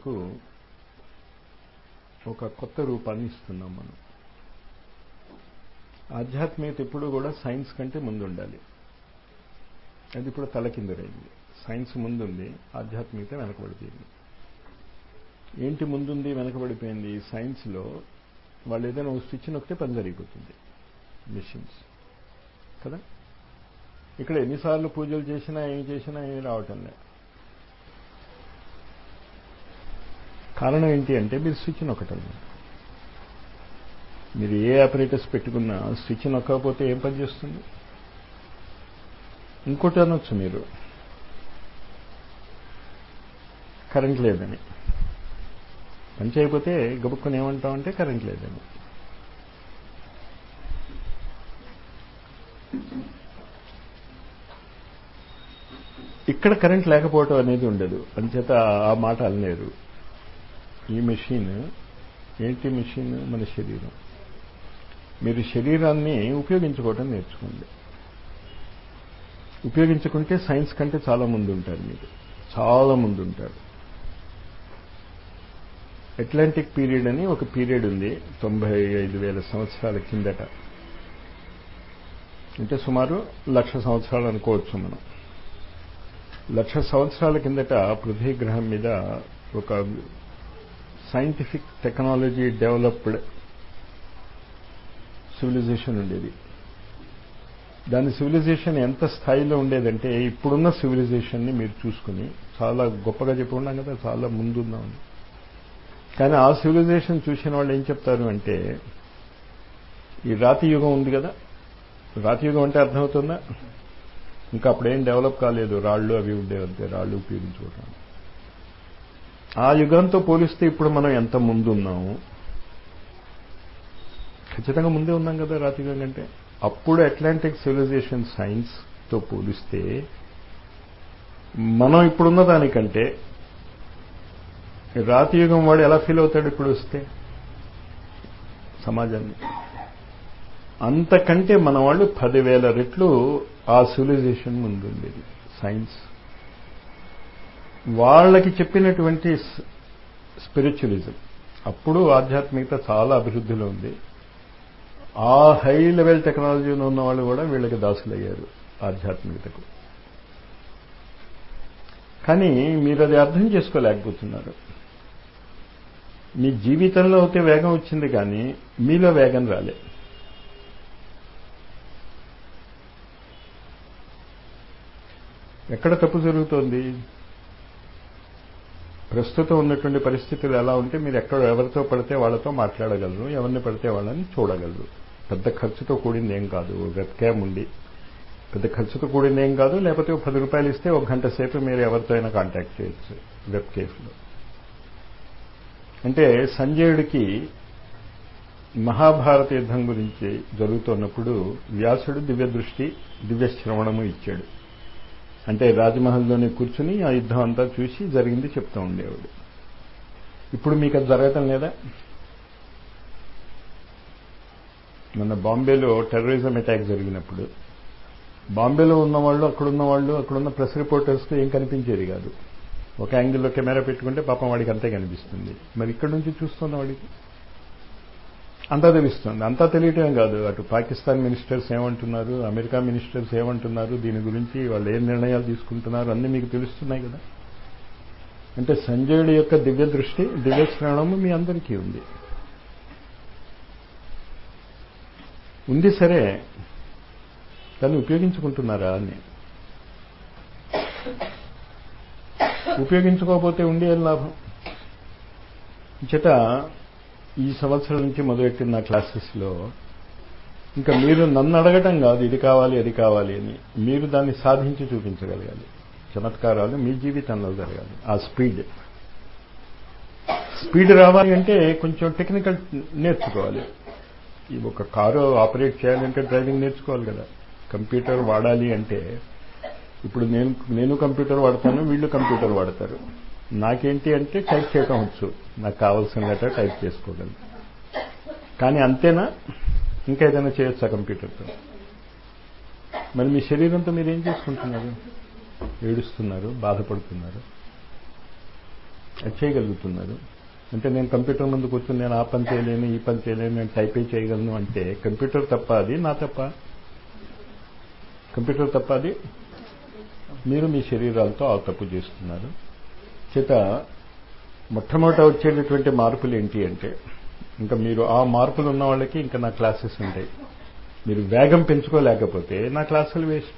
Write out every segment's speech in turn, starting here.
కు ఒక కొత్త రూపాన్ని ఇస్తున్నాం మనం ఆధ్యాత్మికత ఎప్పుడు కూడా సైన్స్ కంటే ముందు ఉండాలి అది ఇప్పుడు తలకిందులైంది సైన్స్ ముందుంది ఆధ్యాత్మికత వెనకబడిపోయింది ఏంటి ముందుంది వెనకబడిపోయింది సైన్స్లో వాళ్ళు ఏదైనా ఒక స్విచ్ నొక్కితే పని జరిగిపోతుంది మిషన్స్ కదా ఇక్కడ ఎన్నిసార్లు పూజలు చేసినా ఏం చేసినా ఏమి రావటం లేదు కారణం ఏంటి అంటే మీరు స్విచ్ నొక్కటం లేదు మీరు ఏ ఆపరేటర్స్ పెట్టుకున్నా స్విచ్ నొక్కకపోతే ఏం పని చేస్తుంది ఇంకోటి అనొచ్చు మీరు కరెంట్ లేదని పని చేయకపోతే గబుక్కుని ఏమంటామంటే కరెంట్ లేదని ఇక్కడ కరెంట్ లేకపోవటం అనేది ఉండదు అంచేత ఆ మాట అనలేరు ఈ మెషిన్ ఏంటి మెషిన్ మన శరీరం మీరు శరీరాన్ని ఉపయోగించుకోవటం నేర్చుకోండి ఉపయోగించుకుంటే సైన్స్ కంటే చాలా ముందు ఉంటారు మీరు చాలా ముందు ఉంటారు అట్లాంటిక్ పీరియడ్ అని ఒక పీరియడ్ ఉంది తొంభై ఐదు వేల సంవత్సరాల కిందట అంటే సుమారు లక్ష సంవత్సరాలు అనుకోవచ్చు మనం లక్ష సంవత్సరాల కిందట పృథ్వీ గ్రహం మీద ఒక సైంటిఫిక్ టెక్నాలజీ డెవలప్డ్ సివిలైజేషన్ ఉండేది దాని సివిలైజేషన్ ఎంత స్థాయిలో ఉండేదంటే ఇప్పుడున్న సివిలైజేషన్ని మీరు చూసుకుని చాలా గొప్పగా చెప్పుకున్నాం కదా చాలా ముందున్నాం కానీ ఆ సివిలైజేషన్ చూసిన వాళ్ళు ఏం చెప్తారు అంటే ఈ రాతి యుగం ఉంది కదా రాతి యుగం అంటే అర్థమవుతుందా ఇంకా అప్పుడేం డెవలప్ కాలేదు రాళ్ళు అవి ఉండేవంతే రాళ్ళు ఉపయోగించుకోవటం ఆ యుగంతో పోలిస్తే ఇప్పుడు మనం ఎంత ముందున్నాము ఖచ్చితంగా ముందే ఉన్నాం కదా రాతి యుగం కంటే అప్పుడు అట్లాంటిక్ సివిలైజేషన్ సైన్స్తో పోలిస్తే మనం ఇప్పుడున్న దానికంటే రాతి యుగం వాడు ఎలా ఫీల్ అవుతాడు ఇప్పుడు వస్తే సమాజాన్ని అంతకంటే మన వాళ్ళు పదివేల రెట్లు ఆ సివిలైజేషన్ ముందుండేది సైన్స్ వాళ్ళకి చెప్పినటువంటి స్పిరిచువలిజం అప్పుడు ఆధ్యాత్మికత చాలా అభివృద్ధిలో ఉంది ఆ హై లెవెల్ టెక్నాలజీలో ఉన్న వాళ్ళు కూడా వీళ్ళకి దాసులయ్యారు ఆధ్యాత్మికతకు కానీ మీరు అది అర్థం చేసుకోలేకపోతున్నారు మీ జీవితంలో అయితే వేగం వచ్చింది కానీ మీలో వేగం రాలే ఎక్కడ తప్పు జరుగుతోంది ప్రస్తుతం ఉన్నటువంటి పరిస్థితులు ఎలా ఉంటే మీరు ఎక్కడ ఎవరితో పడితే వాళ్ళతో మాట్లాడగలరు ఎవరిని పడితే వాళ్ళని చూడగలరు పెద్ద ఖర్చుతో కూడింది ఏం కాదు వెబ్ క్యామ్ ఉండి పెద్ద ఖర్చుతో కూడింది ఏం కాదు లేకపోతే పది రూపాయలు ఇస్తే ఒక గంట సేపు మీరు ఎవరితో అయినా కాంటాక్ట్ చేయొచ్చు వెబ్ కేఫ్లో అంటే సంజయుడికి మహాభారత యుద్ధం గురించి జరుగుతున్నప్పుడు వ్యాసుడు దివ్య దృష్టి దివ్య శ్రవణము ఇచ్చాడు అంటే రాజమహల్లోనే కూర్చుని ఆ యుద్ధం అంతా చూసి జరిగింది చెప్తూ ఉండేవాడు ఇప్పుడు మీకు అది జరగటం లేదా మన బాంబేలో టెర్రరిజం అటాక్ జరిగినప్పుడు బాంబేలో ఉన్నవాళ్ళు అక్కడున్న వాళ్ళు అక్కడున్న ప్రెస్ రిపోర్టర్స్కి ఏం కనిపించేది కాదు ఒక యాంగిల్లో కెమెరా పెట్టుకుంటే పాపం వాడికి అంతే కనిపిస్తుంది మరి ఇక్కడ నుంచి చూస్తున్న వాడికి అంతా తెలుస్తుంది అంతా తెలియటం కాదు అటు పాకిస్తాన్ మినిస్టర్స్ ఏమంటున్నారు అమెరికా మినిస్టర్స్ ఏమంటున్నారు దీని గురించి వాళ్ళు ఏం నిర్ణయాలు తీసుకుంటున్నారు అన్నీ మీకు తెలుస్తున్నాయి కదా అంటే సంజయుడి యొక్క దివ్య దృష్టి దివ్య శ్రవణము మీ అందరికీ ఉంది ఉంది సరే దాన్ని ఉపయోగించుకుంటున్నారా అని ఉపయోగించుకోకపోతే ఉండి ఏం లాభం చేత ఈ సంవత్సరం నుంచి మొదలెట్టిన నా క్లాసెస్లో ఇంకా మీరు నన్ను అడగటం కాదు ఇది కావాలి అది కావాలి అని మీరు దాన్ని సాధించి చూపించగలగాలి చమత్కారాలు మీ జీవితంలో జరగాలి ఆ స్పీడ్ స్పీడ్ రావాలి అంటే కొంచెం టెక్నికల్ నేర్చుకోవాలి ఈ ఒక కారు ఆపరేట్ చేయాలంటే డ్రైవింగ్ నేర్చుకోవాలి కదా కంప్యూటర్ వాడాలి అంటే ఇప్పుడు నేను నేను కంప్యూటర్ వాడతాను వీళ్ళు కంప్యూటర్ వాడతారు నాకేంటి అంటే టైప్ చేయటం వచ్చు నాకు కావాల్సిన లెటర్ టైప్ చేసుకోగలను కానీ అంతేనా ఇంకా ఏదైనా చేయొచ్చా కంప్యూటర్తో మరి మీ శరీరంతో మీరు ఏం చేసుకుంటున్నారు ఏడుస్తున్నారు బాధపడుతున్నారు అది చేయగలుగుతున్నారు అంటే నేను కంప్యూటర్ ముందు కూర్చొని నేను ఆ పని చేయలేను ఈ పని చేయలేను నేను టైపే చేయగలను అంటే కంప్యూటర్ తప్ప అది నా తప్ప కంప్యూటర్ తప్ప అది మీరు మీ శరీరాలతో ఆ తప్పు చేస్తున్నారు చేత మొట్టమొదట వచ్చేటటువంటి మార్పులు ఏంటి అంటే ఇంకా మీరు ఆ మార్పులు ఉన్న వాళ్ళకి ఇంకా నా క్లాసెస్ ఉంటాయి మీరు వేగం పెంచుకోలేకపోతే నా క్లాసులు వేస్ట్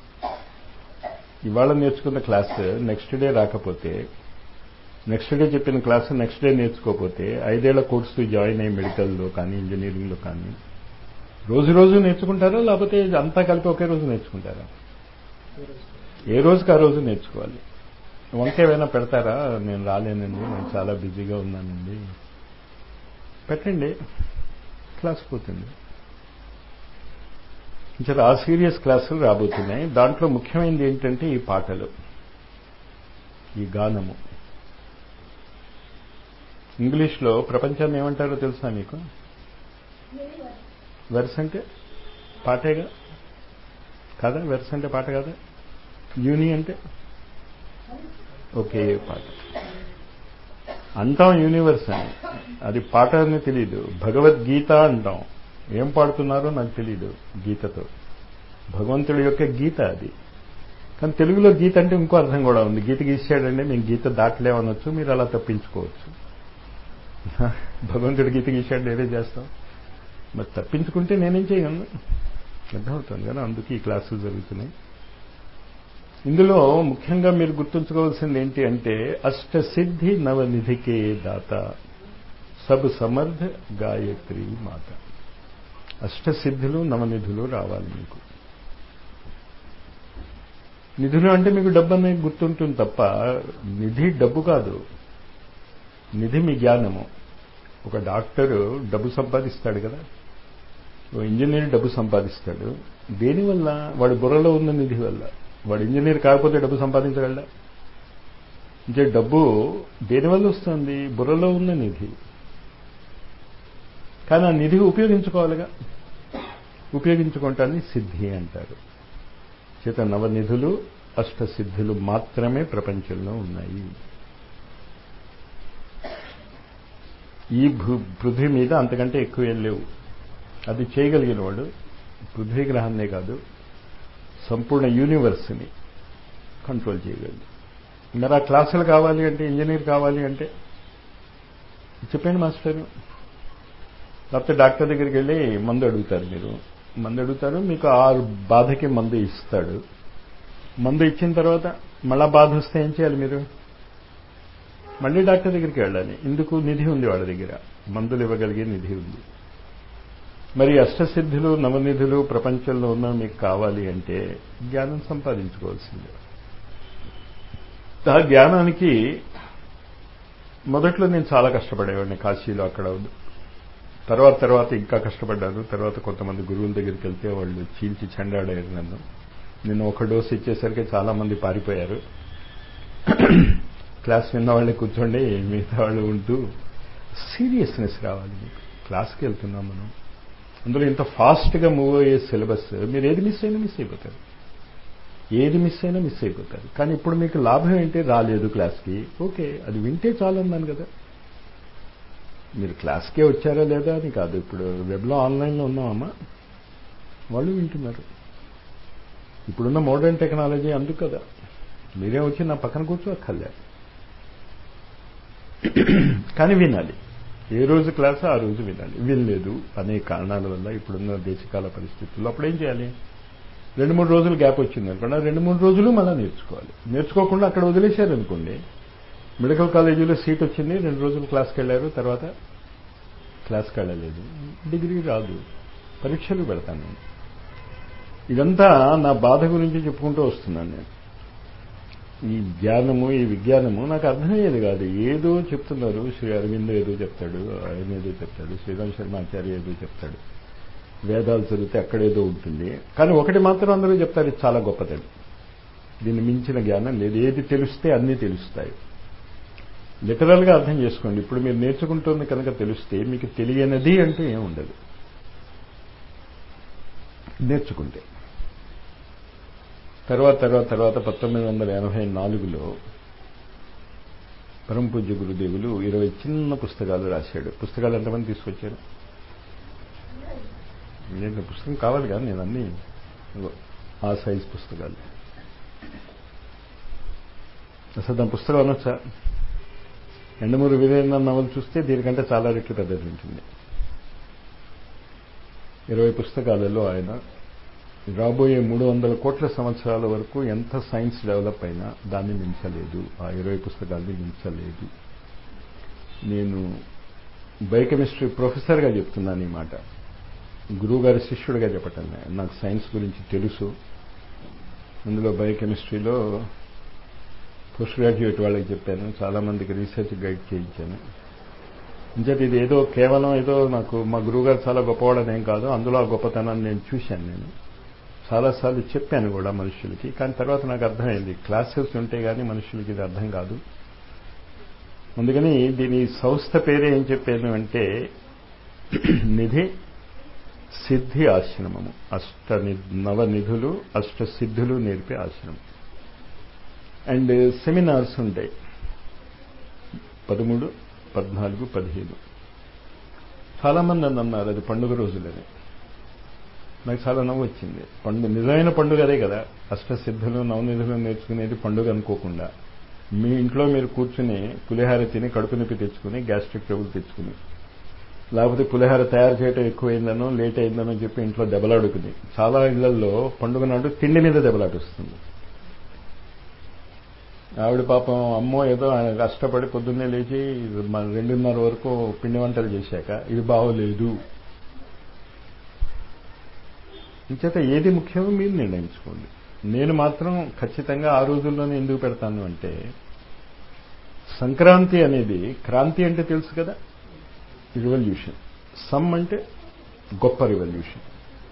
ఇవాళ నేర్చుకున్న క్లాస్ నెక్స్ట్ డే రాకపోతే నెక్స్ట్ డే చెప్పిన క్లాస్ నెక్స్ట్ డే నేర్చుకోకపోతే ఐదేళ్ల కోర్సు జాయిన్ అయ్యి మెడికల్లో కానీ ఇంజనీరింగ్లో కానీ రోజు రోజు నేర్చుకుంటారా లేకపోతే అంతా కలిపి ఒకే రోజు నేర్చుకుంటారా ఏ రోజుకి ఆ రోజు నేర్చుకోవాలి వంకేమైనా పెడతారా నేను రాలేనండి నేను చాలా బిజీగా ఉన్నానండి పెట్టండి క్లాస్ పోతుంది ఇంకా ఆ సీరియస్ క్లాసులు రాబోతున్నాయి దాంట్లో ముఖ్యమైనది ఏంటంటే ఈ పాటలు ఈ గానము ఇంగ్లీష్లో ప్రపంచాన్ని ఏమంటారో తెలుసా మీకు వెర్స్ అంటే పాటేగా కాదా వెర్స్ అంటే పాట కాదా యూని అంటే ఒకే పాట అంటాం యూనివర్స్ అని అది పాట అని తెలియదు భగవద్గీత అంటాం ఏం పాడుతున్నారో నాకు తెలియదు గీతతో భగవంతుడి యొక్క గీత అది కానీ తెలుగులో గీత అంటే ఇంకో అర్థం కూడా ఉంది గీత గీసాడంటే మేము గీత దాటలేమనొచ్చు మీరు అలా తప్పించుకోవచ్చు భగవంతుడి గీత గీసాడు నేనే చేస్తాం మరి తప్పించుకుంటే నేనేం చేయను అర్థమవుతుంది కదా అందుకే ఈ క్లాసులు జరుగుతున్నాయి ఇందులో ముఖ్యంగా మీరు గుర్తుంచుకోవాల్సింది ఏంటి అంటే అష్టసిద్ధి నవనిధికే దాత సబ్ సమర్థ గాయత్రి మాత అష్టసిద్ధులు నవనిధులు రావాలి మీకు నిధులు అంటే మీకు డబ్బు అనేది గుర్తుంటుంది తప్ప నిధి డబ్బు కాదు నిధి మీ జ్ఞానము ఒక డాక్టరు డబ్బు సంపాదిస్తాడు కదా ఓ ఇంజనీర్ డబ్బు సంపాదిస్తాడు దేనివల్ల వాడి బుర్రలో ఉన్న నిధి వల్ల వాడు ఇంజనీర్ కాకపోతే డబ్బు సంపాదించగలడా అంటే డబ్బు దేనివల్ల వస్తుంది బుర్రలో ఉన్న నిధి కానీ ఆ నిధి ఉపయోగించుకోవాలిగా ఉపయోగించుకోవటాన్ని సిద్ధి అంటారు చేత నవనిధులు అష్టసిద్ధులు మాత్రమే ప్రపంచంలో ఉన్నాయి ఈ పృథ్వీ మీద అంతకంటే ఎక్కువ ఏం లేవు అది చేయగలిగిన వాడు పృథ్వీ గ్రహాన్నే కాదు సంపూర్ణ యూనివర్స్ని కంట్రోల్ చేయగలడు మరి ఆ క్లాసులు కావాలి అంటే ఇంజనీర్ కావాలి అంటే చెప్పండి మాస్టరు లేకపోతే డాక్టర్ దగ్గరికి వెళ్ళి మందు అడుగుతారు మీరు మందు అడుగుతారు మీకు ఆ బాధకి మందు ఇస్తాడు మందు ఇచ్చిన తర్వాత మళ్ళా బాధ వస్తే ఏం చేయాలి మీరు మళ్ళీ డాక్టర్ దగ్గరికి వెళ్ళాలి ఇందుకు నిధి ఉంది వాళ్ళ దగ్గర మందులు ఇవ్వగలిగే నిధి ఉంది మరి అష్టసిద్ధులు నవనిధులు ప్రపంచంలో ఉన్న మీకు కావాలి అంటే జ్ఞానం సంపాదించుకోవాల్సిందే ఆ జ్ఞానానికి మొదట్లో నేను చాలా కష్టపడేవాడిని కాశీలో అక్కడ తర్వాత తర్వాత ఇంకా కష్టపడ్డాను తర్వాత కొంతమంది గురువుల దగ్గరికి వెళ్తే వాళ్ళు చీల్చి చెండాడారు నన్ను నేను ఒక డోస్ ఇచ్చేసరికి చాలా మంది పారిపోయారు క్లాస్ విన్న వాళ్ళే కూర్చోండి మిగతా వాళ్ళు ఉంటూ సీరియస్నెస్ రావాలి మీకు క్లాస్కి వెళ్తున్నాం మనం అందులో ఇంత ఫాస్ట్గా మూవ్ అయ్యే సిలబస్ మీరు ఏది మిస్ అయినా మిస్ అయిపోతారు ఏది మిస్ అయినా మిస్ అయిపోతారు కానీ ఇప్పుడు మీకు లాభం ఏంటి రాలేదు క్లాస్కి ఓకే అది వింటే చాలు అన్నాను కదా మీరు క్లాస్కే వచ్చారా లేదా అని కాదు ఇప్పుడు వెబ్లో ఆన్లైన్లో ఉన్నామమ్మా వాళ్ళు వింటున్నారు ఇప్పుడున్న మోడర్న్ టెక్నాలజీ అందుకు కదా మీరే వచ్చి నా పక్కన కూర్చో అక్కర్లే కానీ వినాలి ఏ రోజు క్లాస్ ఆ రోజు వినాలి వినలేదు అనే కారణాల వల్ల ఇప్పుడున్న దేశకాల పరిస్థితుల్లో అప్పుడేం చేయాలి రెండు మూడు రోజులు గ్యాప్ వచ్చింది అనుకోండి రెండు మూడు రోజులు మళ్ళీ నేర్చుకోవాలి నేర్చుకోకుండా అక్కడ వదిలేశారు అనుకోండి మెడికల్ కాలేజీలో సీట్ వచ్చింది రెండు రోజులు క్లాస్కి వెళ్ళారు తర్వాత క్లాస్కి వెళ్ళలేదు డిగ్రీ రాదు పరీక్షలు పెడతాను నేను ఇదంతా నా బాధ గురించి చెప్పుకుంటూ వస్తున్నాను నేను ఈ జ్ఞానము ఈ విజ్ఞానము నాకు అర్థమయ్యేది కాదు ఏదో చెప్తున్నారు శ్రీ అరవింద్ ఏదో చెప్తాడు ఆయన ఏదో చెప్తాడు శ్రీరామ్ శర్మాచార్య ఏదో చెప్తాడు వేదాలు చదివితే అక్కడేదో ఉంటుంది కానీ ఒకటి మాత్రం అందరూ చెప్తారు ఇది చాలా గొప్పదని దీన్ని మించిన జ్ఞానం లేదు ఏది తెలిస్తే అన్నీ తెలుస్తాయి లిటరల్గా అర్థం చేసుకోండి ఇప్పుడు మీరు నేర్చుకుంటుంది కనుక తెలిస్తే మీకు తెలియనిది అంటూ ఏముండదు నేర్చుకుంటే తర్వాత తర్వాత తర్వాత పంతొమ్మిది వందల ఎనభై నాలుగులో పరమ పూజ్య గురుదేవులు ఇరవై చిన్న పుస్తకాలు రాశాడు పుస్తకాలు ఎంతమంది తీసుకొచ్చారు నేను పుస్తకం కావాలి కానీ నేను అన్ని ఆ సైజ్ పుస్తకాలు అసలు దాని పుస్తకం అనొచ్చా ఎండమూరి వీరేంద్ర నవలు చూస్తే దీనికంటే చాలా రెట్లు పెద్దది ఉంటుంది ఇరవై పుస్తకాలలో ఆయన రాబోయే మూడు వందల కోట్ల సంవత్సరాల వరకు ఎంత సైన్స్ డెవలప్ అయినా దాన్ని మించలేదు ఆ ఇరవై పుస్తకాల్ని మించలేదు నేను బయోకెమిస్ట్రీ ప్రొఫెసర్గా చెప్తున్నాను ఈ మాట గురువుగారి శిష్యుడిగా చెప్పటం నాకు సైన్స్ గురించి తెలుసు అందులో బయోకెమిస్ట్రీలో పోస్ట్ గ్రాడ్యుయేట్ వాళ్ళకి చెప్పాను చాలామందికి రీసెర్చ్ గైడ్ చేయించాను ఇంచేది ఇది ఏదో కేవలం ఏదో నాకు మా గురువుగారు చాలా గొప్పవాడని ఏం కాదు అందులో ఆ గొప్పతనాన్ని నేను చూశాను నేను చాలాసార్లు చెప్పాను కూడా మనుషులకి కానీ తర్వాత నాకు అర్థమైంది క్లాసెస్ ఉంటే కానీ మనుషులకి ఇది అర్థం కాదు అందుకని దీని సంస్థ పేరే ఏం చెప్పాను అంటే నిధి సిద్ధి ఆశ్రమము అష్ట నవనిధులు అష్ట సిద్ధులు నేర్పే ఆశ్రమం అండ్ సెమినార్స్ ఉంటాయి పదమూడు పద్నాలుగు పదిహేను చాలామంది నన్ను అన్నారు అది పండుగ రోజులని నాకు చాలా నవ్వు వచ్చింది పండుగ నిజమైన పండుగ అదే కదా అష్టసిద్ధులు నవనిధులు నేర్చుకునేది పండుగ అనుకోకుండా మీ ఇంట్లో మీరు కూర్చుని పులిహార తిని కడుపు నొప్పి తెచ్చుకుని గ్యాస్ట్రిక్ ట్రబుల్ తెచ్చుకుని లేకపోతే పులిహార తయారు చేయటం ఎక్కువైందనో లేట్ అయిందనో చెప్పి ఇంట్లో దెబ్బలాడుకుని చాలా ఇళ్లలో పండుగ నాడు తిండి మీద దెబ్బలాటొస్తుంది ఆవిడ పాపం అమ్మో ఏదో ఆయన కష్టపడి పొద్దున్నే లేచి రెండున్నర వరకు పిండి వంటలు చేశాక ఇది బాగోలేదు ఇంచేత ఏది ముఖ్యమో మీరు నిర్ణయించుకోండి నేను మాత్రం ఖచ్చితంగా ఆ రోజుల్లోనే ఎందుకు పెడతాను అంటే సంక్రాంతి అనేది క్రాంతి అంటే తెలుసు కదా రివల్యూషన్ సమ్ అంటే గొప్ప రివల్యూషన్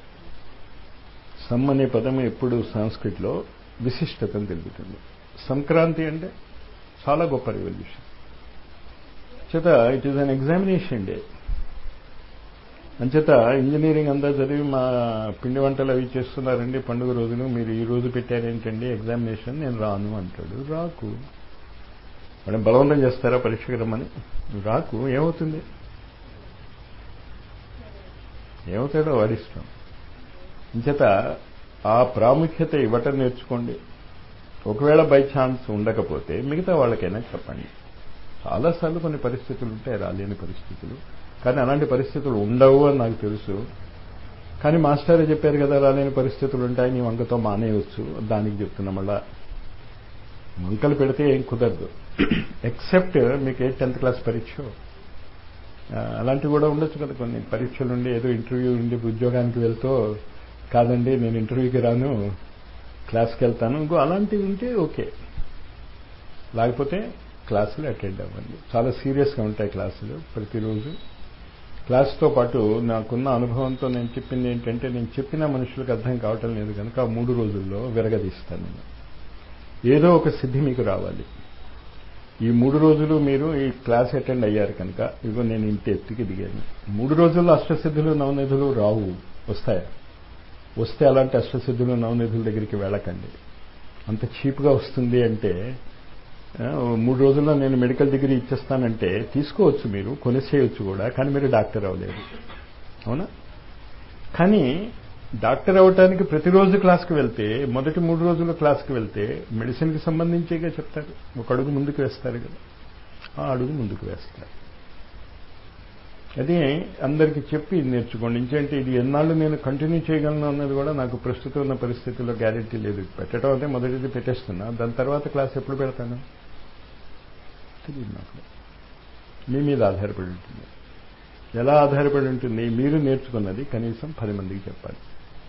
సమ్ అనే పదం ఎప్పుడు సంస్కృతిలో విశిష్టతను తెలుపుతుంది సంక్రాంతి అంటే చాలా గొప్ప రివల్యూషన్ చేత it is an examination day అంచేత ఇంజనీరింగ్ అంతా చదివి మా పిండి వంటలు అవి చేస్తున్నారండి పండుగ రోజులు మీరు ఈ రోజు పెట్టారేంటండి ఎగ్జామినేషన్ నేను రాను అంటాడు రాకు వాడిని బలవంతం చేస్తారా పరీక్షకు రమ్మని రాకు ఏమవుతుంది ఏమవుతాడో వాడిష్టం ఇంచేత ఆ ప్రాముఖ్యత ఇవ్వటం నేర్చుకోండి ఒకవేళ బై ఛాన్స్ ఉండకపోతే మిగతా వాళ్ళకైనా చెప్పండి చాలాసార్లు కొన్ని పరిస్థితులు ఉంటాయి రాలేని పరిస్థితులు కానీ అలాంటి పరిస్థితులు ఉండవు అని నాకు తెలుసు కానీ మాస్టరే చెప్పారు కదా రాలేని పరిస్థితులు ఉంటాయి నీ వంకతో మానేయవచ్చు దానికి చెప్తున్నా మళ్ళా వంకలు పెడితే ఏం కుదరదు ఎక్సెప్ట్ మీకు ఏ టెన్త్ క్లాస్ పరీక్ష అలాంటివి కూడా ఉండొచ్చు కదా కొన్ని పరీక్షలు ఉండి ఏదో ఇంటర్వ్యూ ఉండి ఉద్యోగానికి వెళ్తూ కాదండి నేను ఇంటర్వ్యూకి రాను క్లాస్కి వెళ్తాను ఇంకో అలాంటివి ఉంటే ఓకే లేకపోతే క్లాసులు అటెండ్ అవ్వండి చాలా సీరియస్గా ఉంటాయి క్లాసులు ప్రతిరోజు క్లాస్తో పాటు నాకున్న అనుభవంతో నేను చెప్పింది ఏంటంటే నేను చెప్పిన మనుషులకు అర్థం కావటం లేదు కనుక ఆ మూడు రోజుల్లో విరగదీస్తాను నేను ఏదో ఒక సిద్ధి మీకు రావాలి ఈ మూడు రోజులు మీరు ఈ క్లాస్ అటెండ్ అయ్యారు కనుక ఇదిగో నేను ఇంటి ఎత్తుకి దిగాను మూడు రోజుల్లో అష్టసిద్ధులు నవనిధులు రావు వస్తాయా వస్తే అలాంటి అష్టసిద్ధులు నవనిధుల దగ్గరికి వెళ్ళకండి అంత చీప్గా వస్తుంది అంటే మూడు రోజుల్లో నేను మెడికల్ డిగ్రీ ఇచ్చేస్తానంటే తీసుకోవచ్చు మీరు కొనిసేయచ్చు కూడా కానీ మీరు డాక్టర్ అవ్వలేరు అవునా కానీ డాక్టర్ అవ్వటానికి ప్రతిరోజు క్లాస్కి వెళ్తే మొదటి మూడు రోజులు క్లాస్కి వెళ్తే మెడిసిన్కి సంబంధించేగా చెప్తారు ఒక అడుగు ముందుకు వేస్తారు కదా ఆ అడుగు ముందుకు వేస్తారు అదే అందరికీ చెప్పి నేర్చుకోండి ఇంకేంటి ఇది ఎన్నాళ్ళు నేను కంటిన్యూ చేయగలను అన్నది కూడా నాకు ప్రస్తుతం ఉన్న పరిస్థితుల్లో గ్యారెంటీ లేదు పెట్టడం అంటే మొదటిది పెట్టేస్తున్నా దాని తర్వాత క్లాస్ ఎప్పుడు పెడతాను తెలియదు నాకు మీ మీద ఆధారపడి ఉంటుంది ఎలా ఆధారపడి ఉంటుంది మీరు నేర్చుకున్నది కనీసం పది మందికి చెప్పాలి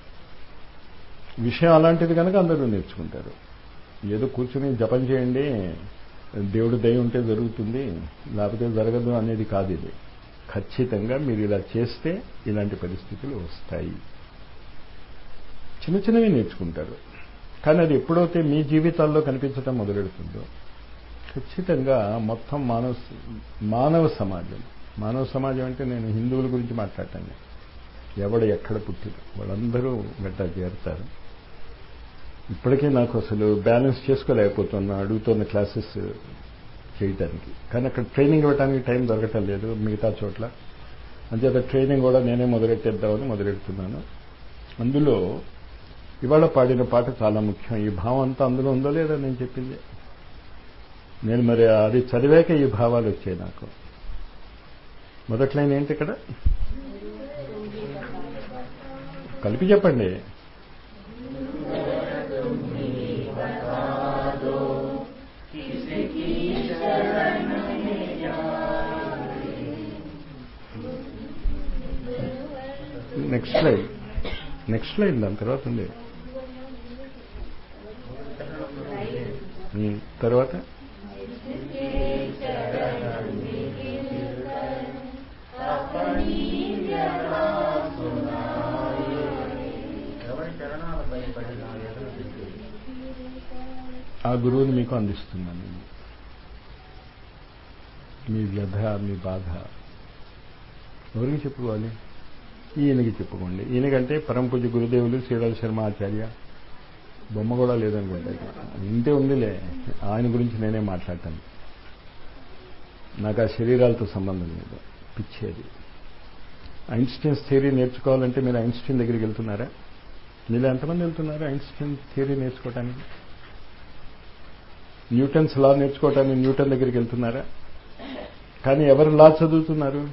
విషయం అలాంటిది కనుక అందరూ నేర్చుకుంటారు ఏదో కూర్చుని జపం చేయండి దేవుడు దయ ఉంటే జరుగుతుంది లేకపోతే జరగదు అనేది కాదు ఇది ఖచ్చితంగా మీరు ఇలా చేస్తే ఇలాంటి పరిస్థితులు వస్తాయి చిన్న చిన్నవి నేర్చుకుంటారు కానీ అది ఎప్పుడైతే మీ జీవితాల్లో కనిపించడం మొదలెడుతుందో ఖచ్చితంగా మొత్తం మానవ మానవ సమాజం మానవ సమాజం అంటే నేను హిందువుల గురించి మాట్లాడటాను ఎవడు ఎక్కడ పుట్టిన వాళ్ళందరూ వెంట చేరుతారు ఇప్పటికే నాకు అసలు బ్యాలెన్స్ చేసుకోలేకపోతున్నా అడుగుతున్న క్లాసెస్ చేయటానికి కానీ అక్కడ ట్రైనింగ్ ఇవ్వడానికి టైం దొరకటం లేదు మిగతా చోట్ల అంచేత ట్రైనింగ్ కూడా నేనే మొదలెట్టేద్దామని మొదలెడుతున్నాను అందులో ఇవాళ పాడిన పాట చాలా ముఖ్యం ఈ భావం అంతా అందులో ఉందో లేదో నేను చెప్పింది నేను మరి అది చదివాక ఈ భావాలు వచ్చాయి నాకు మొదటి లైన్ ఏంటి ఇక్కడ కలిపి చెప్పండి నెక్స్ట్ లైన్ నెక్స్ట్ లైన్ దాని తర్వాత ఉంది ఉమ్, తర్వాత ఎవరి చరణాలపై పడిన ఎదురు దిక్కు ఆ గురువుని మీకు అందిస్తున్నాను నేను మీ వ్యధ మీ బాధ ఎవరికి చెప్పుకోవాలి ఈయనకి చెప్పుకోండి ఈయనకంటే పరమ పూజ గురుదేవులు శ్రీరాజ శర్మ ఆచార్య బొమ్మ కూడా లేదనుకుంటా ఇంతే ఉందిలే ఆయన గురించి నేనే మాట్లాడతాను నాకు ఆ శరీరాలతో సంబంధం లేదు పిచ్చేది ఐన్స్టీన్స్ థియరీ నేర్చుకోవాలంటే మీరు ఐన్స్టీన్ దగ్గరికి వెళ్తున్నారా మీరు ఎంతమంది వెళ్తున్నారు ఐన్స్టీన్ థియరీ నేర్చుకోవటానికి న్యూటన్స్ లా నేర్చుకోవటానికి న్యూటన్ దగ్గరికి వెళ్తున్నారా కానీ ఎవరు లా చదువుతున్నారు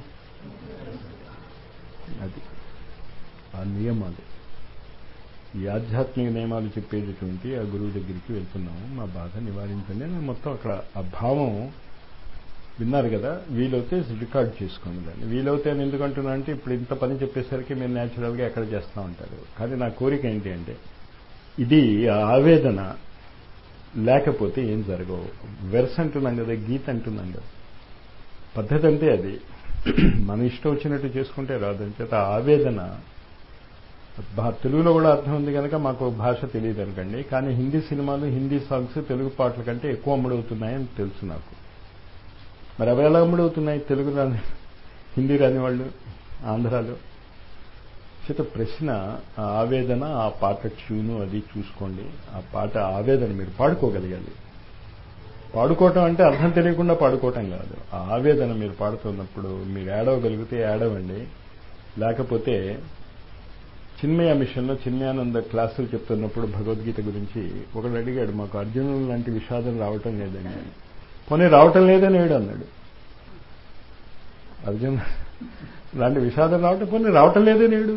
అది ఆ నియమాలు ఈ ఆధ్యాత్మిక నియమాలు చెప్పేటటువంటి ఆ గురువు దగ్గరికి వెళ్తున్నాము మా బాధ నివారించండి నేను మొత్తం అక్కడ ఆ భావం విన్నారు కదా వీలైతే రికార్డ్ చేసుకోండి దాన్ని వీలైతే అని ఎందుకు అంటున్నా అంటే ఇప్పుడు ఇంత పని చెప్పేసరికి మీరు న్యాచురల్గా ఎక్కడ చేస్తూ ఉంటారు కానీ నా కోరిక ఏంటి అంటే ఇది ఆ ఆవేదన లేకపోతే ఏం జరగవు వెర్స్ అంటున్నాం కదా గీత అంటున్నాం కదా పద్ధతి అంటే అది మన ఇష్టం వచ్చినట్టు చేసుకుంటే రాదు అంచేత ఆ ఆవేదన బా- తెలుగులో కూడా అర్థం ఉంది కనుక మాకు భాష తెలియదు అనుకోండి కానీ హిందీ సినిమాలు హిందీ సాంగ్స్ తెలుగు పాటల కంటే ఎక్కువ అమ్ముడవుతున్నాయని తెలుసు నాకు మరి అవి ఎలా అమ్ముడవుతున్నాయి తెలుగు రాని హిందీ రాని వాళ్ళు ఆంధ్రాలో చేత ప్రశ్న ఆ ఆవేదన ఆ పాట ట్యూను అది చూసుకోండి ఆ పాట ఆవేదన మీరు పాడుకోగలగాలి పాడుకోవటం అంటే అర్థం తెలియకుండా పాడుకోవటం కాదు ఆ ఆవేదన మీరు పాడుతున్నప్పుడు మీరు ఏడవగలిగితే ఏడవండి లేకపోతే చిన్మయ మిషన్లో చిన్మయానంద క్లాసులు చెప్తున్నప్పుడు భగవద్గీత గురించి ఒకడు అడిగాడు మాకు అర్జునుడు లాంటి విషాదం రావటం లేదండి అని. పోనీ రావటం లేదని ఏడు అన్నాడు అర్జున్ లాంటి విషాదం రావటం పోనీ రావటం లేదని ఏడు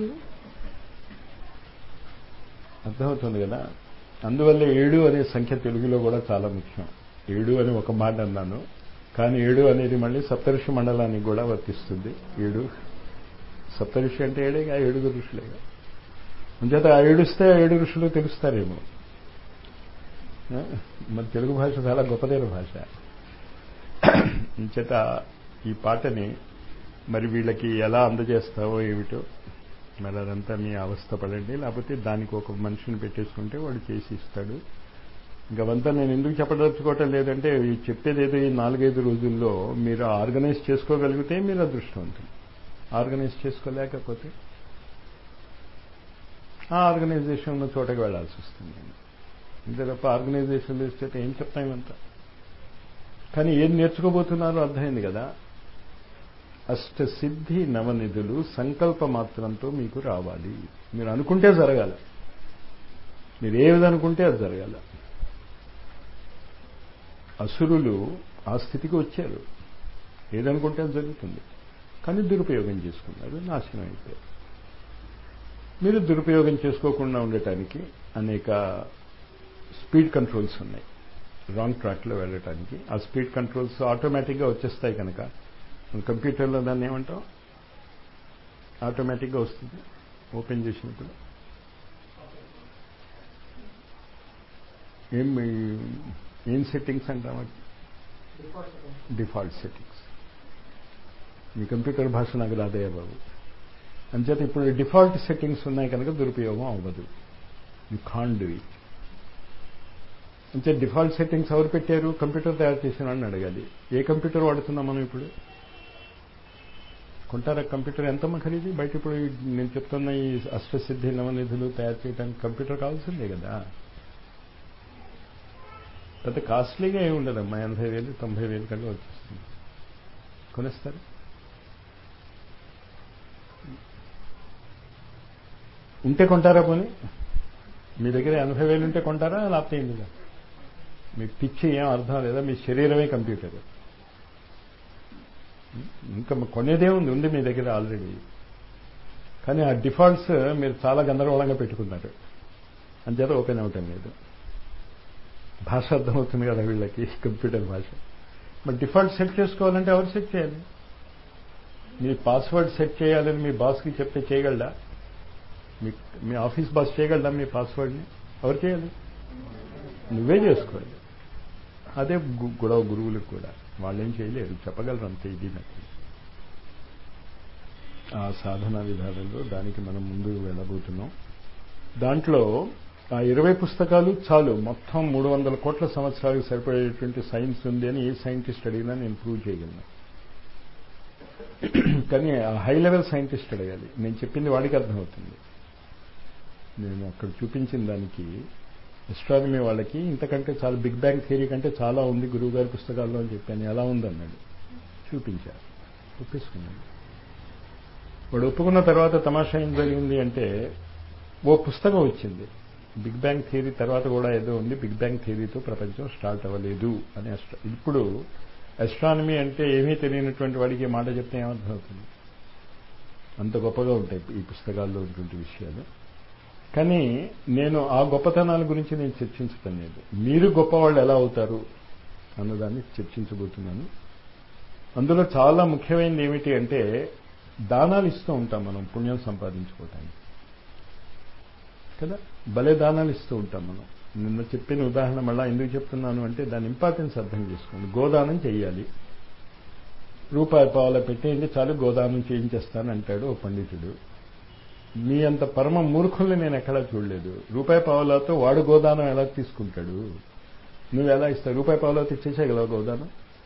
అర్థమవుతుంది కదా అందువల్ల ఏడు అనే సంఖ్య తెలుగులో కూడా చాలా ముఖ్యం ఏడు అని ఒక మాట అన్నాను కానీ ఏడు అనేది మళ్ళీ సప్తఋషి మండలానికి కూడా వర్తిస్తుంది ఏడు సప్తఋషి అంటే ఏడేగా ఏడుగురు ఋషులేగా అంచేత ఆ ఏడుస్తే ఆ ఏడు ఋషులు తెలుస్తారేమో ఆ? మన తెలుగు భాష చాలా గొప్పదైన భాష అంచేత ఈ పాటని మరి వీళ్ళకి ఎలా అందజేస్తావో ఏమిటో మరి అదంతా మీ అవస్థ పడండి లేకపోతే దానికి ఒక మనిషిని పెట్టేసుకుంటే వాడు చేసి ఇస్తాడు ఇంకవంతా నేను ఎందుకు చెప్పదలుచుకోవటం లేదంటే ఈ చెప్పేది ఏదో ఈ నాలుగైదు రోజుల్లో మీరు ఆర్గనైజ్ చేసుకోగలిగితే మీరు అదృష్టవంతులు ఆర్గనైజ్ చేసుకోలేకపోతే ఆ ఆర్గనైజేషన్ ఉన్న చోటకి వెళ్లాల్సి వస్తుంది ఇంతే తప్ప ఆర్గనైజేషన్ చేస్తే ఏం చెప్తాం ఇవంతా కానీ ఏం నేర్చుకోబోతున్నారో అర్థమైంది కదా అష్టసిద్ధి నవనిధులు సంకల్ప మాత్రంతో మీకు రావాలి మీరు అనుకుంటే జరగాల మీరు ఏ విధంగా అనుకుంటే అది జరగాల అసురులు ఆ స్థితికి వచ్చారు ఏదనుకుంటే అది జరుగుతుంది కానీ దురుపయోగం చేసుకున్నారు నాశనం అయిపోయారు మీరు దురుపయోగం చేసుకోకుండా ఉండటానికి అనేక స్పీడ్ కంట్రోల్స్ ఉన్నాయి రాంగ్ ట్రాక్లో వెళ్ళటానికి ఆ స్పీడ్ కంట్రోల్స్ ఆటోమేటిక్గా వచ్చేస్తాయి కనుక మన కంప్యూటర్లో దాన్ని ఏమంటాం ఆటోమేటిక్గా వస్తుంది ఓపెన్ చేసినప్పుడు ఏం ఏం సెట్టింగ్స్ అంటాం డిఫాల్ట్ సెట్టింగ్స్ మీ కంప్యూటర్ భాష నాకు రాదయ్యా బాబు అంచేత ఇప్పుడు డిఫాల్ట్ సెట్టింగ్స్ ఉన్నాయి కనుక దురుపయోగం అవ్వదు యూ కాన్ డూ ఇట్ అంటే డిఫాల్ట్ సెట్టింగ్స్ ఎవరు పెట్టారు కంప్యూటర్ తయారు చేసిన వాడిని అడగాలి ఏ కంప్యూటర్ వాడుతున్నాం మనం ఇప్పుడు కొంటారా కంప్యూటర్ ఎంతమ్మా ఖరీదు బయట ఇప్పుడు ఈ నేను చెప్తున్న ఈ అష్టసిద్ధి నవనిధులు తయారు చేయడానికి కంప్యూటర్ కావాల్సిందే కదా పెద్ద కాస్ట్లీగా ఏమి ఉండదమ్మా ఎనభై వేలు తొంభై వేలు కల్లా వచ్చేస్తుంది కొనేస్తారు ఉంటే కొంటారా పోనీ మీ దగ్గర ఎనభై వేలు ఉంటే కొంటారా లేకపోతే ఏంటిదా మీ పిచ్చి ఏం అర్థం లేదా మీ శరీరమే కంప్యూటర్ ఇంకా కొనేదే ఉంది ఉంది మీ దగ్గర ఆల్రెడీ కానీ ఆ డిఫాల్ట్స్ మీరు చాలా గందరగోళంగా పెట్టుకున్నారు అంచేత ఓపెన్ అవటం లేదు భాష అర్థమవుతుంది కదా వీళ్ళకి కంప్యూటర్ భాష మరి డిఫాల్ట్ సెట్ చేసుకోవాలంటే ఎవరు సెట్ చేయాలి మీ పాస్వర్డ్ సెట్ చేయాలని మీ బాస్కి చెప్తే చేయగలడా మీ మీ ఆఫీస్ బాస్ చేయగలడా మీ పాస్వర్డ్ని ఎవరు చేయాలి నువ్వే చేసుకోవాలి అదే గు- గొడవ గురువులకు కూడా వాళ్ళు ఏం చేయలేరు చెప్పగలరు అంతే ఇది నాకు ఆ సాధన విధానంలో దానికి మనం ముందు వెళ్ళబోతున్నాం దాంట్లో ఆ ఇరవై పుస్తకాలు చాలు మొత్తం మూడు వందల కోట్ల సంవత్సరాలకు సరిపడేటువంటి సైన్స్ ఉంది అని ఏ సైంటిస్ట్ అడిగినా నేను ప్రూవ్ చేయగలను కానీ ఆ హై లెవెల్ సైంటిస్ట్ అడగాలి నేను చెప్పింది వాడికి అర్థమవుతుంది నేను అక్కడ చూపించిన దానికి ఎస్ట్రానమీ వాళ్ళకి ఇంతకంటే చాలా బిగ్ బ్యాంగ్ థియరీ కంటే చాలా ఉంది గురువు గారి పుస్తకాల్లో అని చెప్పాను ఎలా ఉందన్నాడు చూపించారు ఒప్పేసుకున్నాడు వాడు ఒప్పుకున్న తర్వాత తమాషా ఏం జరిగింది అంటే ఓ పుస్తకం వచ్చింది బిగ్ బ్యాంగ్ థియరీ తర్వాత కూడా ఏదో ఉంది బిగ్ బ్యాంగ్ థియరీతో ప్రపంచం స్టార్ట్ అవ్వలేదు అని అస్ట్రా ఇప్పుడు అస్ట్రానమీ అంటే ఏమీ తెలియనటువంటి వాడికి ఈ మాట చెప్తే ఏమర్థమవుతుంది అంత గొప్పగా ఉంటాయి ఈ పుస్తకాల్లో ఉన్నటువంటి విషయాలు కానీ నేను ఆ గొప్పతనాల గురించి నేను చర్చించటం లేదు మీరు గొప్పవాళ్ళు ఎలా అవుతారు అన్నదాన్ని చర్చించబోతున్నాను అందులో చాలా ముఖ్యమైనది ఏమిటి అంటే దానాలు ఇస్తూ ఉంటాం మనం పుణ్యం సంపాదించుకోవటానికి కదా భలే దానాలు ఇస్తూ ఉంటాం మనం నిన్న చెప్పిన ఉదాహరణ మళ్ళా ఎందుకు చెప్తున్నాను అంటే దాని ఇంపార్టెన్స్ అర్థం చేసుకోండి గోదానం చెయ్యాలి రూపాయి పావుల పెట్టేయండి చాలు గోదానం చేయించేస్తాను అంటాడు ఓ పండితుడు మీ అంత పరమ మూర్ఖుల్ని నేను ఎక్కడా చూడలేదు రూపాయి పావులతో వాడు గోదానం ఎలా తీసుకుంటాడు నువ్వు ఎలా ఇస్తావు రూపాయి పావులతో ఇచ్చేసేయగలవు గోదానం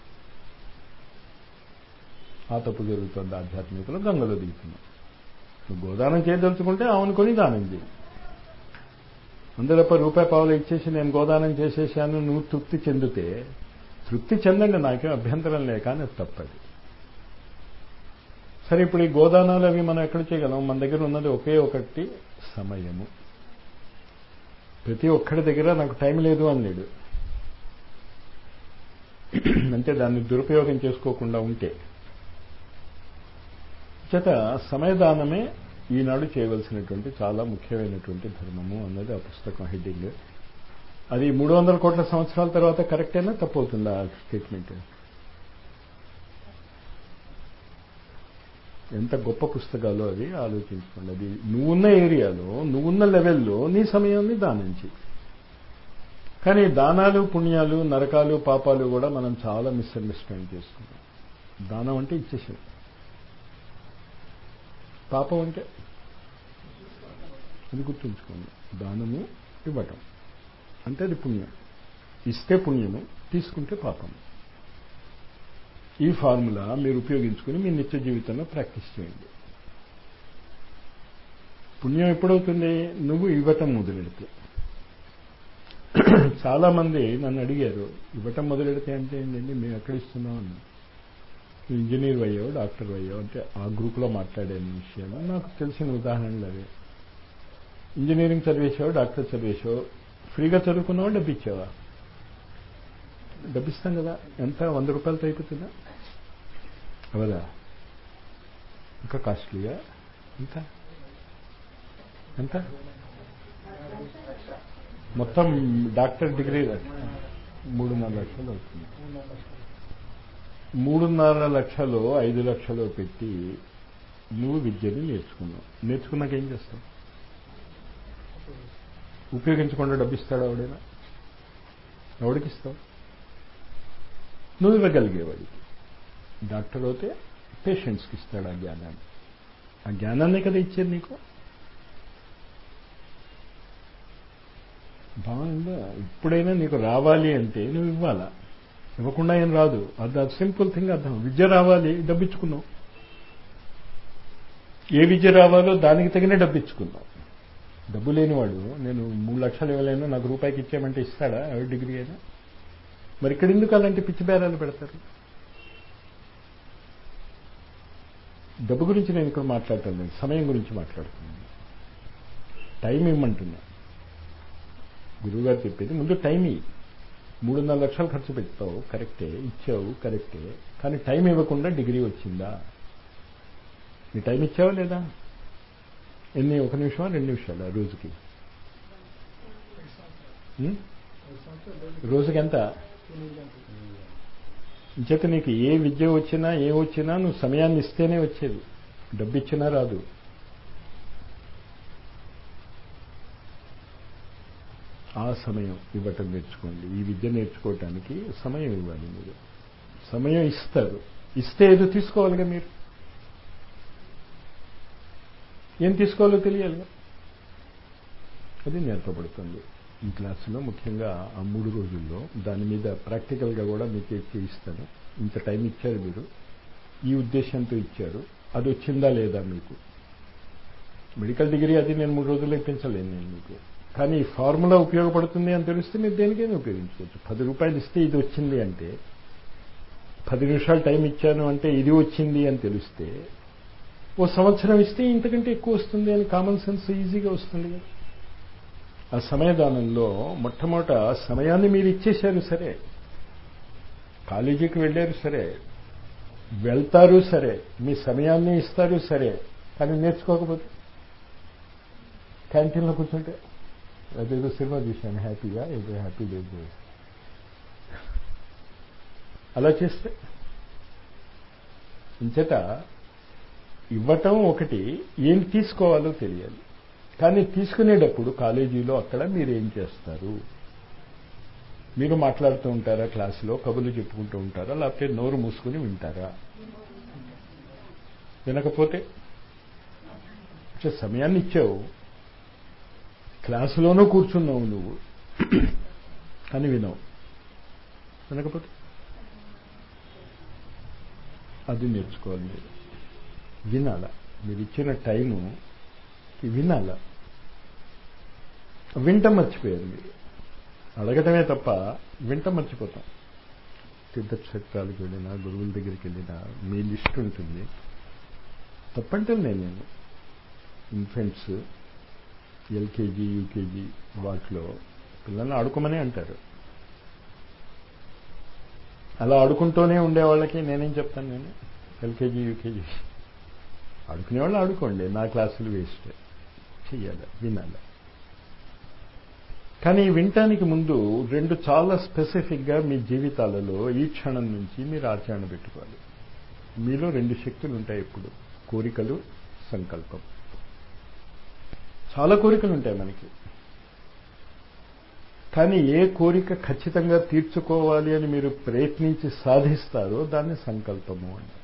ఆ తప్పు జరుగుతుంది ఆధ్యాత్మికలో గంగలో దిగుతున్నావు నువ్వు గోదానం చేయదలుచుకుంటే అవును కొని దానం చేయి అందులోప రూపాయి పావులు ఇచ్చేసి నేను గోదానం చేసేసాను నువ్వు తృప్తి చెందితే తృప్తి చెందండి నాకేం అభ్యంతరం లే కానీ అది తప్పది సరే ఇప్పుడు ఈ గోదానాలు అవి మనం ఎక్కడ చేయగలం మన దగ్గర ఉన్నది ఒకే ఒకటి సమయము ప్రతి ఒక్కడి దగ్గర నాకు టైం లేదు అన్నాడు అంటే దాన్ని దురుపయోగం చేసుకోకుండా ఉంటే చేత సమయదానమే ఈనాడు చేయవలసినటువంటి చాలా ముఖ్యమైనటువంటి ధర్మము అన్నది ఆ పుస్తకం హెడ్డింగ్ అది మూడు వందల కోట్ల సంవత్సరాల తర్వాత కరెక్టేనా తప్పవుతుందా ఆ స్టేట్మెంట్ ఎంత గొప్ప పుస్తకాలు అది ఆలోచించుకోండి అది నువ్వున్న ఏరియాలో నువ్వున్న లెవెల్లో నీ సమయాన్ని దానించి కానీ దానాలు పుణ్యాలు నరకాలు పాపాలు కూడా మనం చాలా మిస్అండర్స్టాండ్ చేసుకున్నాం దానం అంటే ఇచ్చేసాం పాపం అంటే అది గుర్తుంచుకోండి దానము ఇవ్వటం అంటే అది పుణ్యం ఇస్తే పుణ్యము తీసుకుంటే పాపం ఈ ఫార్ములా మీరు ఉపయోగించుకుని మీ నిత్య జీవితంలో ప్రాక్టీస్ చేయండి పుణ్యం ఎప్పుడవుతుంది నువ్వు ఇవ్వటం మొదలెడితే చాలా మంది నన్ను అడిగారు ఇవ్వటం మొదలెడితే అంటే ఏంటండి మేము ఎక్కడ ఇస్తున్నాం అని ఇంజనీర్ అయ్యావు డాక్టర్ అయ్యావు అంటే ఆ గ్రూప్లో మాట్లాడాను ఈ విషయాలు నాకు తెలిసిన ఉదాహరణలు అవి ఇంజనీరింగ్ చదివేసావు డాక్టర్ చదివేసావు ఫ్రీగా చదువుకున్నావా డబ్బు ఇచ్చావా డబ్బిస్తాం కదా ఎంత వంద రూపాయలతో అయిపోతుందా అవదా ఇంకా కాస్ట్లీగా ఎంత ఎంత మొత్తం డాక్టర్ డిగ్రీ మూడున్నర లక్షలు అవుతుంది మూడున్నర లక్షలు ఐదు లక్షలు పెట్టి నువ్వు విద్యని నేర్చుకున్నావు నేర్చుకున్నాక ఏం చేస్తావు ఉపయోగించకుండా డబ్బు ఇస్తాడు ఎవడైనా ఎవడికి ఇస్తావు నువ్వు ఇవ్వగలిగేవాడికి డాక్టర్ అయితే పేషెంట్స్కి ఇస్తాడు ఆ జ్ఞానాన్ని ఆ జ్ఞానాన్నే కదా ఇచ్చేది నీకు బాగుందా ఇప్పుడైనా నీకు రావాలి అంటే నువ్వు ఇవ్వాలా ఇవ్వకుండా ఏం రాదు అది అది సింపుల్ థింగ్ అర్థం విద్య రావాలి డబ్బిచ్చుకున్నావు ఏ విద్య రావాలో దానికి తగిన డబ్బిచ్చుకున్నావు డబ్బు లేనివాడు నేను మూడు లక్షలు ఇవ్వలేను నాకు రూపాయికి ఇచ్చేయమంటే ఇస్తాడా ఎవరి డిగ్రీ అయినా మరి ఇక్కడ ఎందుకు అలాంటి పిచ్చి బేరాలు పెడతారు డబ్బు గురించి నేను ఇక్కడ మాట్లాడటం లేదు సమయం గురించి మాట్లాడుతున్నాను టైం ఇవ్వమంటున్నా గురువుగారు చెప్పేది ముందు టైం ఇయ్యి మూడున్నర లక్షలు ఖర్చు పెట్టావు కరెక్టే ఇచ్చావు కరెక్టే కానీ టైం ఇవ్వకుండా డిగ్రీ వచ్చిందా నీ టైం ఇచ్చావా లేదా ఎన్ని ఒక నిమిషమా రెండు నిమిషాలా రోజుకి ఉం? రోజుకి ఎంత ఇంచేత నీకు ఏ విద్య వచ్చినా ఏ వచ్చినా నువ్వు సమయాన్ని ఇస్తేనే వచ్చేది డబ్బు ఇచ్చినా రాదు ఆ సమయం ఇవ్వటం నేర్చుకోండి ఈ విద్య నేర్చుకోవటానికి సమయం ఇవ్వాలి మీరు సమయం ఇస్తారు ఇస్తే ఏదో తీసుకోవాలిగా మీరు ఏం తీసుకోవాలో తెలియాలిగా అది నేర్పబడుతుంది ఈ క్లాసులో ముఖ్యంగా ఆ మూడు రోజుల్లో దాని మీద ప్రాక్టికల్గా కూడా మీకు చేయిస్తాను ఇంత టైం ఇచ్చారు మీరు ఈ ఉద్దేశంతో ఇచ్చారు అది వచ్చిందా లేదా మీకు మెడికల్ డిగ్రీ అది నేను మూడు రోజుల్లో ఇప్పించలేను నేను మీకు కానీ ఈ ఫార్ములా ఉపయోగపడుతుంది అని తెలిస్తే మీరు దేనికైనా ఉపయోగించుకోవచ్చు పది రూపాయలు ఇస్తే ఇది వచ్చింది అంటే పది నిమిషాలు టైం ఇచ్చాను అంటే ఇది వచ్చింది అని తెలిస్తే ఓ సంవత్సరం ఇస్తే ఇంతకంటే ఎక్కువ వస్తుంది అని కామన్ సెన్స్ ఈజీగా వస్తుంది కదా ఆ సమయదానంలో మొట్టమొదట సమయాన్ని మీరు ఇచ్చేశారు సరే కాలేజీకి వెళ్ళారు సరే వెళ్తారు సరే మీ సమయాన్ని ఇస్తారు సరే కానీ నేర్చుకోకపోతే క్యాంటీన్లో కూర్చుంటే అదేదో సినిమా చూశాను హ్యాపీగా ఏదో హ్యాపీ డేస్ అలా చేస్తే ఇంచేత ఇవ్వటం ఒకటి ఏం తీసుకోవాలో తెలియాలి కానీ తీసుకునేటప్పుడు కాలేజీలో అక్కడ మీరు ఏం చేస్తారు మీరు మాట్లాడుతూ ఉంటారా క్లాసులో కబుర్లు చెప్పుకుంటూ ఉంటారా లేకపోతే నోరు మూసుకుని వింటారా వినకపోతే అంటే సమయాన్ని ఇచ్చావు క్లాసులోనూ కూర్చున్నావు నువ్వు అని వినవు వినకపోతే అది నేర్చుకోవాలి మీరు వినాల మీరు ఇచ్చిన టైము వినాల వింటం మర్చిపోయారు మీరు అడగటమే తప్ప వింటం మర్చిపోతాం తీర్థక్షేత్రాలకు వెళ్ళినా గురువుల దగ్గరికి వెళ్ళినా మీ లిస్ట్ ఉంటుంది తప్పంటే నేను ఇన్ఫెంట్స్ ఎల్కేజీ యూకేజీ వాటిలో పిల్లల్ని ఆడుకోమని అంటారు అలా ఆడుకుంటూనే ఉండే వాళ్ళకి నేనేం చెప్తాను నేను ఎల్కేజీ యూకేజీ ఆడుకునే వాళ్ళు ఆడుకోండి నా క్లాసులు వేస్ట్ చెయ్యాలి వినాలి కానీ వినటానికి ముందు రెండు చాలా స్పెసిఫిక్గా మీ జీవితాలలో ఈ క్షణం నుంచి మీరు ఆచరణ పెట్టుకోవాలి మీలో రెండు శక్తులు ఉంటాయి ఇప్పుడు కోరికలు సంకల్పం చాలా కోరికలు ఉంటాయి మనకి కానీ ఏ కోరిక ఖచ్చితంగా తీర్చుకోవాలి అని మీరు ప్రయత్నించి సాధిస్తారో దాన్ని సంకల్పము అంటారు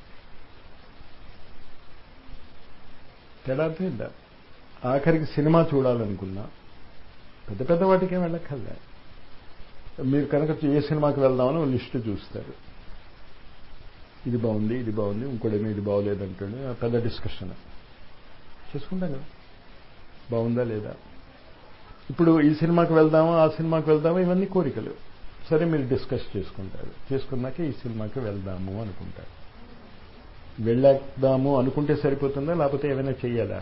తేడా అర్థమైందా ఆఖరికి సినిమా చూడాలనుకున్నా పెద్ద పెద్ద వాటికే వెళ్ళక్కర్లే మీరు కనుక ఏ సినిమాకి వెళ్దామని లిస్టు చూస్తారు ఇది బాగుంది ఇది బాగుంది ఇంకోటేమో ఇది బాగోలేదంటాడు పెద్ద డిస్కషన్ చేసుకుంటాం కదా బాగుందా లేదా ఇప్పుడు ఈ సినిమాకి వెళ్దామా ఆ సినిమాకి వెళ్దామా ఇవన్నీ కోరికలు సరే మీరు డిస్కస్ చేసుకుంటారు చేసుకున్నాక ఈ సినిమాకి వెళ్దాము అనుకుంటారు వెళ్ళేద్దాము అనుకుంటే సరిపోతుందా లేకపోతే ఏమైనా చెయ్యాలా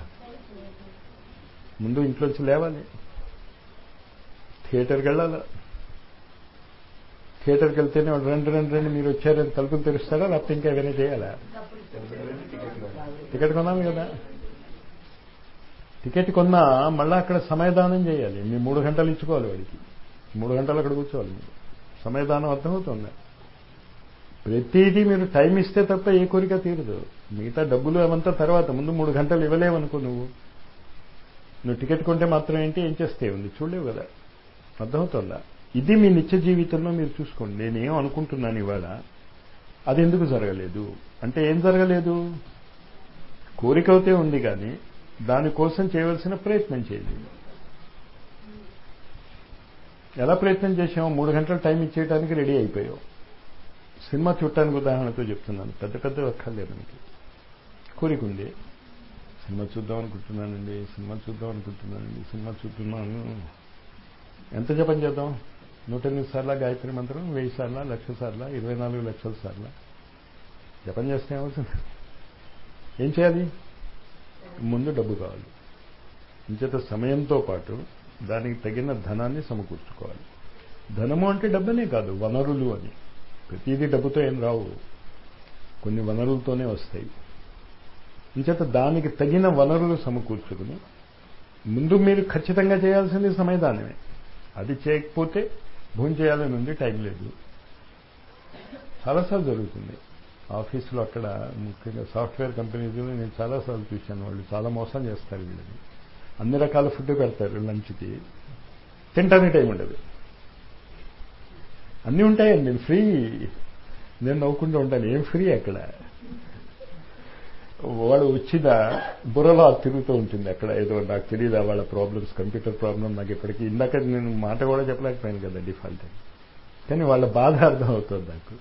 ముందు ఇంట్లోంచి లేవాలి థియేటర్కి వెళ్ళాలా థియేటర్కి వెళ్తేనే వాడు రెండు రెండు రెండు మీరు వచ్చారని తలుపులు తెరుస్తారా లేకపోతే ఇంకా ఏమైనా చేయాలా టికెట్ కొనాలి కదా టికెట్ కొన్నా మళ్ళీ అక్కడ సమయదానం చేయాలి మీ మూడు గంటలు ఇచ్చుకోవాలి వాడికి మూడు గంటలు అక్కడ కూర్చోవాలి మీరు సమయదానం అర్థమవుతుంది ప్రతిదీ మీరు టైం ఇస్తే తప్ప ఏ కోరిక తీరదు మిగతా డబ్బులు అవంతా తర్వాత ముందు మూడు గంటలు ఇవ్వలేవనుకో నువ్వు నువ్వు టికెట్ కొంటే మాత్రం ఏంటి ఏం చేస్తే ఉంది చూడలేవు కదా అర్థమవుతుందా ఇది మీ నిత్య జీవితంలో మీరు చూసుకోండి నేనేం అనుకుంటున్నాను ఇవాళ అది ఎందుకు జరగలేదు అంటే ఏం జరగలేదు కోరిక అయితే ఉంది కానీ దానికోసం చేయవలసిన ప్రయత్నం చేయలేదు ఎలా ప్రయత్నం చేసాము మూడు గంటల టైం ఇచ్చేయడానికి రెడీ అయిపోయావు సినిమా చూడటానికి ఉదాహరణతో చెప్తున్నాను పెద్ద పెద్ద అక్కర్లేదు మనకి కోరిక ఉంది సినిమా చూద్దాం అనుకుంటున్నానండి సినిమా చూద్దాం అనుకుంటున్నానండి సినిమా చూస్తున్నాను ఎంత జపం చేద్దాం నూట ఎనిమిది సార్ల గాయత్రి మంత్రం వెయ్యి సార్ల లక్ష సార్ల ఇరవై నాలుగు లక్షల సార్ల జపం చేస్తే ఏమవుతుంది ఏం చేయాలి ముందు డబ్బు కావాలి ఇంచేత సమయంతో పాటు దానికి తగిన ధనాన్ని సమకూర్చుకోవాలి ధనము అంటే డబ్బనే కాదు వనరులు అని ప్రతిదీ డబ్బుతో ఏం రావు కొన్ని వనరులతోనే వస్తాయి ఇంచేత దానికి తగిన వనరులు సమకూర్చుకుని ముందు మీరు ఖచ్చితంగా చేయాల్సింది సమయదానమే అది చేయకపోతే భోజనం చేయాలని ఉంది టైం లేదు చాలాసార్లు జరుగుతుంది ఆఫీసులో అక్కడ ముఖ్యంగా సాఫ్ట్వేర్ కంపెనీస్లో నేను చాలాసార్లు చూశాను వాళ్ళు చాలా మోసం చేస్తారు వీళ్ళని అన్ని రకాల ఫుడ్ పెడతారు లంచ్కి తింటానికి టైం ఉండదు అన్నీ ఉంటాయండి నేను ఫ్రీ నేను నవ్వుకుంటూ ఉంటాను ఏం ఫ్రీ అక్కడ వాడు వచ్చిన బుర్రలో అది తిరుగుతూ ఉంటుంది అక్కడ ఏదో నాకు తెలియదు వాళ్ళ ప్రాబ్లమ్స్ కంప్యూటర్ ప్రాబ్లం నాకు ఇప్పటికీ ఇందాక నేను మాట కూడా చెప్పలేకపోయాను కదా డిఫాల్ట్ కానీ వాళ్ళ బాధ అర్థం అవుతుంది నాకు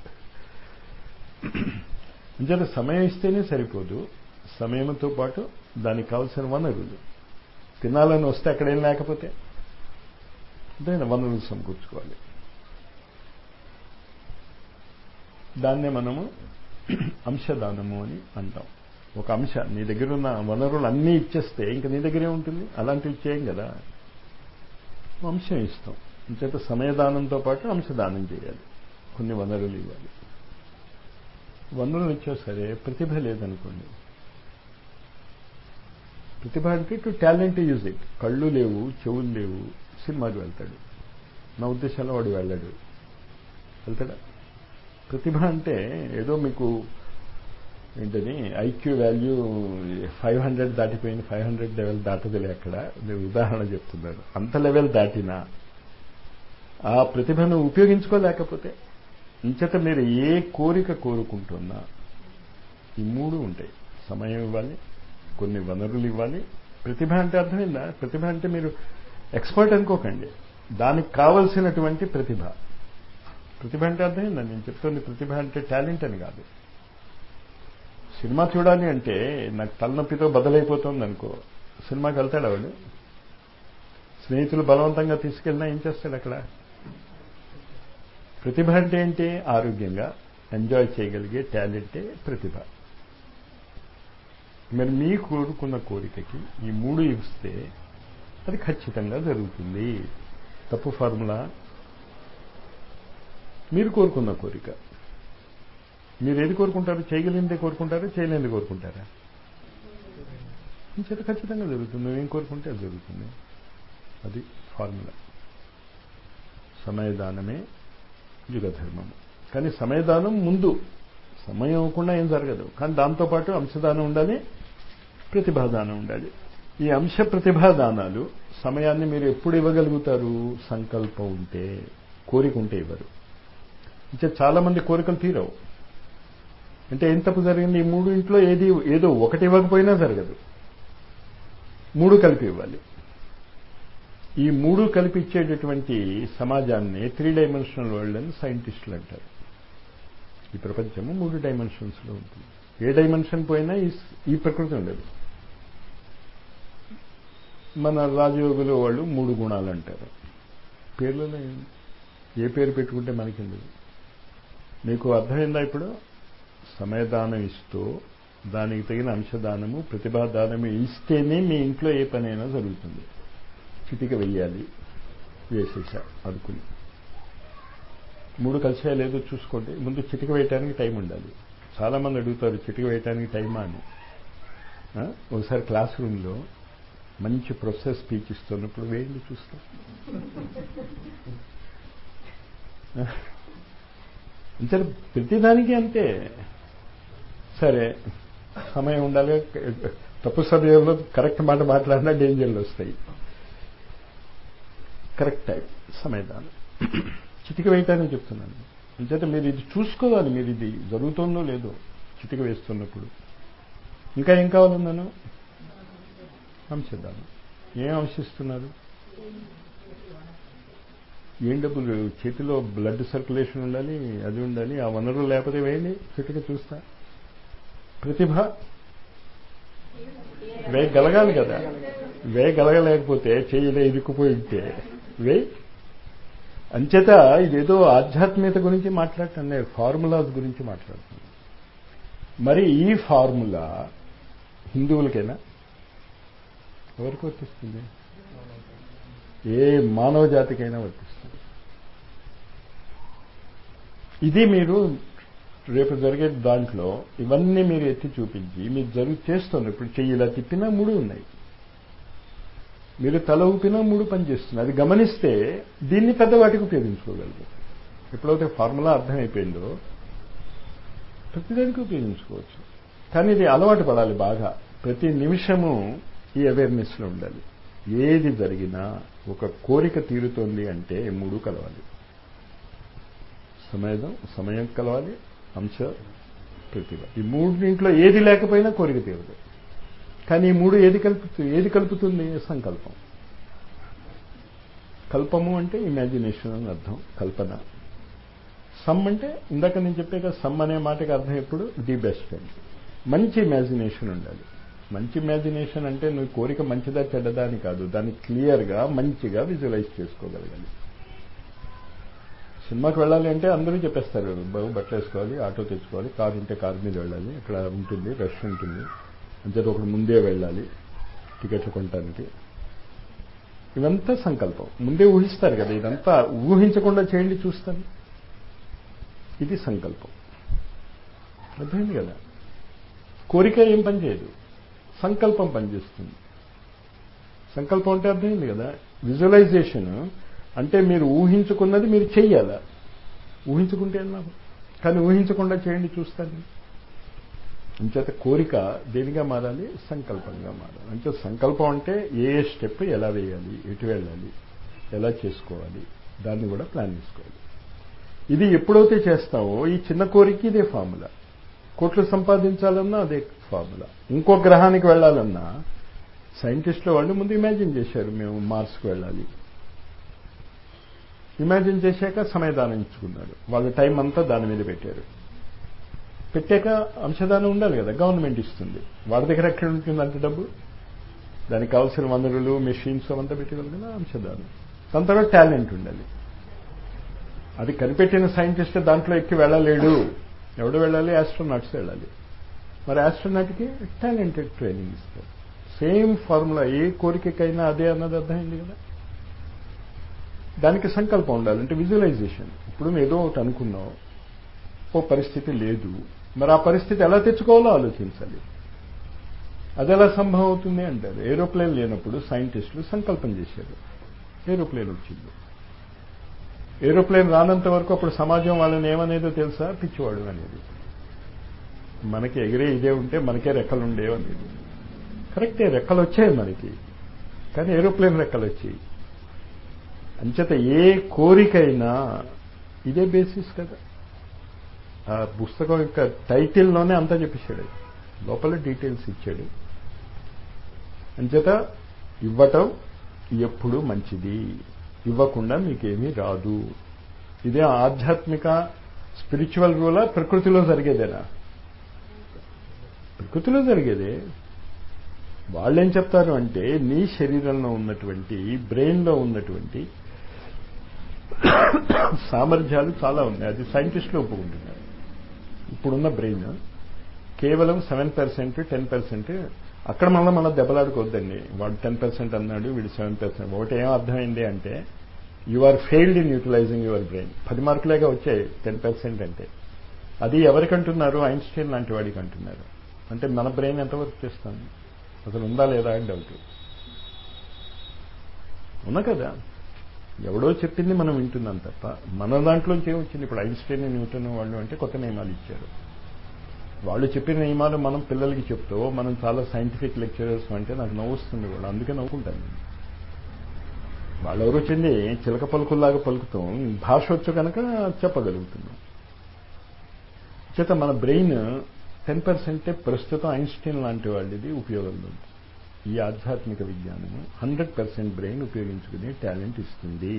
అంచేత సమయం ఇస్తేనే సరిపోదు సమయంతో పాటు దానికి కావాల్సిన వనరులు తినాలని వస్తే అక్కడ ఏం లేకపోతే అంతే వనరులు సమకూర్చుకోవాలి దాన్నే మనము అంశదానము అని అంటాం ఒక అంశ నీ దగ్గర ఉన్న వనరులు అన్నీ ఇచ్చేస్తే ఇంకా నీ దగ్గరే ఉంటుంది అలాంటివి చేయం కదా అంశం ఇస్తాం ఇంచేత సమయదానంతో పాటు అంశదానం చేయాలి కొన్ని వనరులు ఇవ్వాలి వనరులు ఇచ్చా సరే ప్రతిభ లేదనుకోండి ప్రతిభ అంటే టు టాలెంట్ యూజ్ ఇట్ కళ్ళు లేవు చెవులు లేవు సినిమాకి వెళ్తాడు నా ఉద్దేశంలో వాడు వెళ్ళాడు వెళ్తాడా ప్రతిభ అంటే ఏదో మీకు ఏంటని ఐక్యూ వాల్యూ ఫైవ్ హండ్రెడ్ దాటిపోయింది ఫైవ్ హండ్రెడ్ లెవెల్ దాటదిలే అక్కడ నేను ఉదాహరణ చెప్తున్నాను అంత లెవెల్ దాటినా ఆ ప్రతిభను ఉపయోగించుకోలేకపోతే ఇంచేత మీరు ఏ కోరిక కోరుకుంటున్నా ఈ మూడు ఉంటాయి సమయం ఇవ్వాలి కొన్ని వనరులు ఇవ్వాలి ప్రతిభ అంటే అర్థమైందా ప్రతిభ అంటే మీరు ఎక్స్పర్ట్ అనుకోకండి దానికి కావలసినటువంటి ప్రతిభ ప్రతిభ అంటే అర్థమైందా నేను చెప్తుంది ప్రతిభ అంటే టాలెంట్ అని కాదు సినిమా చూడాలి అంటే నాకు తలనొప్పితో బదలైపోతుంది అనుకో సినిమాకి వెళ్తాడు వాడు స్నేహితులు బలవంతంగా తీసుకెళ్ళినా ఏం చేస్తాడు అక్కడ ప్రతిభ అంటే ఏంటి ఆరోగ్యంగా ఎంజాయ్ చేయగలిగే టాలెంటే ప్రతిభ మరి మీ కోరుకున్న కోరికకి ఈ మూడు ఇస్తే అది ఖచ్చితంగా జరుగుతుంది తప్పు ఫార్ములా మీరు కోరుకున్న కోరిక మీరు ఏది కోరుకుంటారు చేయగలిగిందే కోరుకుంటారా చేయలేనిది కోరుకుంటారా చేత ఖచ్చితంగా జరుగుతుంది నువ్వేం కోరుకుంటే అది జరుగుతుంది అది ఫార్ములా సమయదానమే యుగధర్మము కానీ సమయదానం ముందు సమయం అవ్వకుండా ఏం జరగదు కానీ దాంతోపాటు అంశదానం ఉండాలి ప్రతిభాదానం ఉండాలి ఈ అంశ ప్రతిభాదానాలు సమయాన్ని మీరు ఎప్పుడు ఇవ్వగలుగుతారు సంకల్పం ఉంటే కోరిక ఉంటే ఇవ్వరు ఇంకా చాలా మంది కోరికలు తీరవు అంటే ఏం తప్పు జరిగింది ఈ మూడు ఇంట్లో ఏది ఏదో ఒకటి ఇవ్వకపోయినా జరగదు మూడు కలిపి ఇవ్వాలి ఈ మూడు కలిపి ఇచ్చేటటువంటి సమాజాన్ని త్రీ డైమెన్షనల్ వరల్డ్ అని సైంటిస్టులు అంటారు ఈ ప్రపంచము మూడు డైమెన్షన్స్లో ఉంటుంది ఏ డైమెన్షన్ పోయినా ఈ ప్రకృతి ఉండదు మన రాజయోగులు వాళ్ళు మూడు గుణాలు అంటారు పేర్లలో ఏ పేరు పెట్టుకుంటే మనకెందుకు మీకు అర్థమైందా ఇప్పుడు సమయదానం ఇస్తూ దానికి తగిన అంశదానము ప్రతిభాదానము ఇస్తేనే మీ ఇంట్లో ఏ పనైనా జరుగుతుంది చిటిక వెయ్యాలి వేసేసా అనుకుని మూడు కలిసే లేదో చూసుకోండి ముందు చిటిక వేయటానికి టైం ఉండాలి చాలామంది అడుగుతారు చిటిక వేయటానికి టైమా అని ఒకసారి క్లాస్ రూమ్లో మంచి ప్రొఫెసర్ స్పీచ్ ఇస్తున్నప్పుడు వేయండి చూస్తాం అంటే ప్రతిదానికి అంతే సరే సమయం ఉండాలి తప్పు సమయంలో కరెక్ట్ మాట మాట్లాడినా డేంజర్లు వస్తాయి కరెక్ట్ టైం సమయదానం చిటిక వేయటానికి చెప్తున్నాను అంచేత మీరు ఇది చూసుకోవాలి మీరు ఇది జరుగుతుందో లేదో చిటిక వేస్తున్నప్పుడు ఇంకా ఏం కావాలన్నాను అంశదానం ఏం అంశిస్తున్నారు ఏం డబ్బులు చేతిలో బ్లడ్ సర్క్యులేషన్ ఉండాలి అది ఉండాలి ఆ వనరులు లేకపోతే వేయండి చిటిక చూస్తా ప్రతిభ వేయగలగాలి కదా వేయగలగలేకపోతే చెయ్యిలో ఇరుక్కుపోయి ఉంటే వేయి అంచేత ఇదేదో ఆధ్యాత్మికత గురించి మాట్లాడటం లేదు ఫార్ములాస్ గురించి మాట్లాడుతున్నాం మరి ఈ ఫార్ములా హిందువులకైనా ఎవరికి వర్తిస్తుంది ఏ మానవ జాతికైనా వర్తిస్తుంది ఇది మీరు రేపు జరిగే దాంట్లో ఇవన్నీ మీరు ఎత్తి చూపించి మీరు జరుగు చేస్తున్నారు ఇప్పుడు చెయ్యి ఇలా తిప్పినా మూడు ఉన్నాయి మీరు తల ఊపినా మూడు పనిచేస్తుంది అది గమనిస్తే దీన్ని పెద్దవాటికి ఉపయోగించుకోగలరు ఎప్పుడైతే ఫార్ములా అర్థమైపోయిందో ప్రతిదానికి ఉపయోగించుకోవచ్చు కానీ ఇది అలవాటు పడాలి బాగా ప్రతి నిమిషము ఈ అవేర్నెస్లో ఉండాలి ఏది జరిగినా ఒక కోరిక తీరుతోంది అంటే మూడు కలవాలి సమయం సమయం కలవాలి అంశ ప్రతిభ ఈ మూడింట్లో ఏది లేకపోయినా కోరిక తీరదు కానీ ఈ మూడు ఏది కలుపుతుంది ఏది కలుపుతుంది సంకల్పం కల్పము అంటే ఇమాజినేషన్ అని అర్థం కల్పన సమ్ అంటే ఇందాక నేను చెప్పే కదా సమ్ అనే మాటకి అర్థం ఎప్పుడు ది బెస్ట్ ఫ్రెండ్ మంచి ఇమాజినేషన్ ఉండాలి మంచి ఇమాజినేషన్ అంటే నువ్వు కోరిక మంచిదా చెడ్డదా అని కాదు దాన్ని క్లియర్గా మంచిగా విజువలైజ్ చేసుకోగలగాలి సినిమాకి వెళ్ళాలి అంటే అందరూ చెప్పేస్తారు బాబు బట్టలు వేసుకోవాలి ఆటో తెచ్చుకోవాలి కారు ఉంటే కారు మీద వెళ్ళాలి అక్కడ ఉంటుంది రష్ ఉంటుంది అంతే ఒకడు ముందే వెళ్ళాలి టికెట్లు కొనడానికి ఇదంతా సంకల్పం ముందే ఊహిస్తారు కదా ఇదంతా ఊహించకుండా చేయండి చూస్తాను ఇది సంకల్పం అర్థమైంది కదా కోరిక ఏం పని చేయదు సంకల్పం పనిచేస్తుంది సంకల్పం అంటే అర్థమైంది కదా విజువలైజేషన్ అంటే మీరు ఊహించుకున్నది మీరు చెయ్యాలా ఊహించుకుంటే అన్నాము కానీ ఊహించకుండా చేయండి చూస్తాను అంచేత కోరిక దేనిగా మారాలి సంకల్పంగా మారాలి అంటే సంకల్పం అంటే ఏ స్టెప్ ఎలా వేయాలి ఎటు వెళ్ళాలి ఎలా చేసుకోవాలి దాన్ని కూడా ప్లాన్ చేసుకోవాలి ఇది ఎప్పుడైతే చేస్తావో ఈ చిన్న కోరిక ఇదే ఫార్ములా కోట్లు సంపాదించాలన్నా అదే ఫార్ములా ఇంకో గ్రహానికి వెళ్ళాలన్నా సైంటిస్టులు వాళ్ళు ముందు ఇమాజిన్ చేశారు మేము మార్స్కి వెళ్ళాలి ఇమాజిన్ చేశాక సమయదానం ఇచ్చుకున్నారు వాళ్ళ టైం అంతా దాని మీద పెట్టారు పెట్టాక అంశదానం ఉండాలి కదా గవర్నమెంట్ ఇస్తుంది వాళ్ళ దగ్గర ఎక్కడ ఉంటుంది అంత డబ్బు దానికి కావాల్సిన వనరులు మెషిన్స్ అవంతా పెట్టగలరు కదా అంశదానం దాని తర్వాత టాలెంట్ ఉండాలి అది కనిపెట్టిన సైంటిస్ట్ దాంట్లో ఎక్కి వెళ్ళలేడు ఎవడు వెళ్ళాలి ఆస్ట్రోనాట్స్ వెళ్ళాలి మరి ఆస్ట్రోనాట్కి టాలెంటెడ్ ట్రైనింగ్ ఇస్తారు సేమ్ ఫార్ములా ఏ కోరికకైనా అదే అన్నది అర్థమైంది కదా దానికి సంకల్పం ఉండాలి అంటే విజువలైజేషన్ ఇప్పుడు నువ్వు ఏదో ఒకటి అనుకున్నావు ఓ పరిస్థితి లేదు మరి ఆ పరిస్థితి ఎలా తెచ్చుకోవాలో ఆలోచించాలి అది ఎలా సంభవం అవుతుంది అంటారు ఏరోప్లేన్ లేనప్పుడు సైంటిస్టులు సంకల్పం చేశారు ఏరోప్లేన్ వచ్చింది ఏరోప్లేన్ రానంత వరకు అప్పుడు సమాజం వాళ్ళని ఏమనేదో తెలుసా పిచ్చివాడు అనేది మనకి ఎగిరే ఇదే ఉంటే మనకే రెక్కలు ఉండేవి అనేది కరెక్టే రెక్కలు వచ్చాయి మనకి కానీ ఏరోప్లేన్ రెక్కలు వచ్చాయి అంచేత ఏ కోరికైనా ఇదే బేసిస్ కదా ఆ పుస్తకం యొక్క టైటిల్లోనే అంతా చెప్పేశాడు లోపల డీటెయిల్స్ ఇచ్చాడు అంచేత ఇవ్వటం ఎప్పుడు మంచిది ఇవ్వకుండా మీకేమీ రాదు ఇదే ఆధ్యాత్మిక స్పిరిచువల్ రూలా ప్రకృతిలో జరిగేదేనా ప్రకృతిలో జరిగేదే వాళ్ళేం చెప్తారు అంటే నీ శరీరంలో ఉన్నటువంటి బ్రెయిన్లో ఉన్నటువంటి సామర్థ్యాలు చాలా ఉన్నాయి అది సైంటిస్టులు ఒప్పుకుంటున్నారు ఇప్పుడున్న బ్రెయిన్ కేవలం సెవెన్ పర్సెంట్ టెన్ పర్సెంట్ అక్కడ మళ్ళీ మన దెబ్బలాడుకోవద్దండి వాడు టెన్ పర్సెంట్ అన్నాడు వీడు సెవెన్ పర్సెంట్ ఒకటి ఏం అర్థమైంది అంటే you are failed in utilising your brain పది మార్కులేగా వచ్చాయి టెన్ పర్సెంట్ అంటే అది ఎవరికంటున్నారు ఐన్స్టీన్ లాంటి వాడికి అంటున్నారు అంటే మన బ్రెయిన్ ఎంతవరకు చేస్తాను అసలు ఉందా లేదా అని డౌట్ ఉన్నా కదా ఎవడో చెప్పింది మనం వింటున్నాం తప్ప మన దాంట్లోంచి ఏమొచ్చింది ఇప్పుడు ఐన్స్టైన్ న్యూటన్ వాళ్ళు అంటే కొత్త నియమాలు ఇచ్చారు వాళ్ళు చెప్పిన నియమాలు మనం పిల్లలకి చెప్తూ మనం చాలా సైంటిఫిక్ లెక్చరర్స్ అంటే నాకు నవ్వుస్తుంది కూడా అందుకే నవ్వుకుంటాను వాళ్ళెవరో చెంది చిలక పలుకుల్లాగా పలుకుతాం భాష వచ్చు కనుక చెప్పగలుగుతున్నాం చేత మన బ్రెయిన్ టెన్ పర్సెంటే ప్రస్తుతం ఐన్స్టీన్ లాంటి వాళ్ళది ఉపయోగంలో ఉంది ఈ ఆధ్యాత్మిక విజ్ఞానము హండ్రెడ్ పర్సెంట్ బ్రెయిన్ ఉపయోగించుకునే టాలెంట్ ఇస్తుంది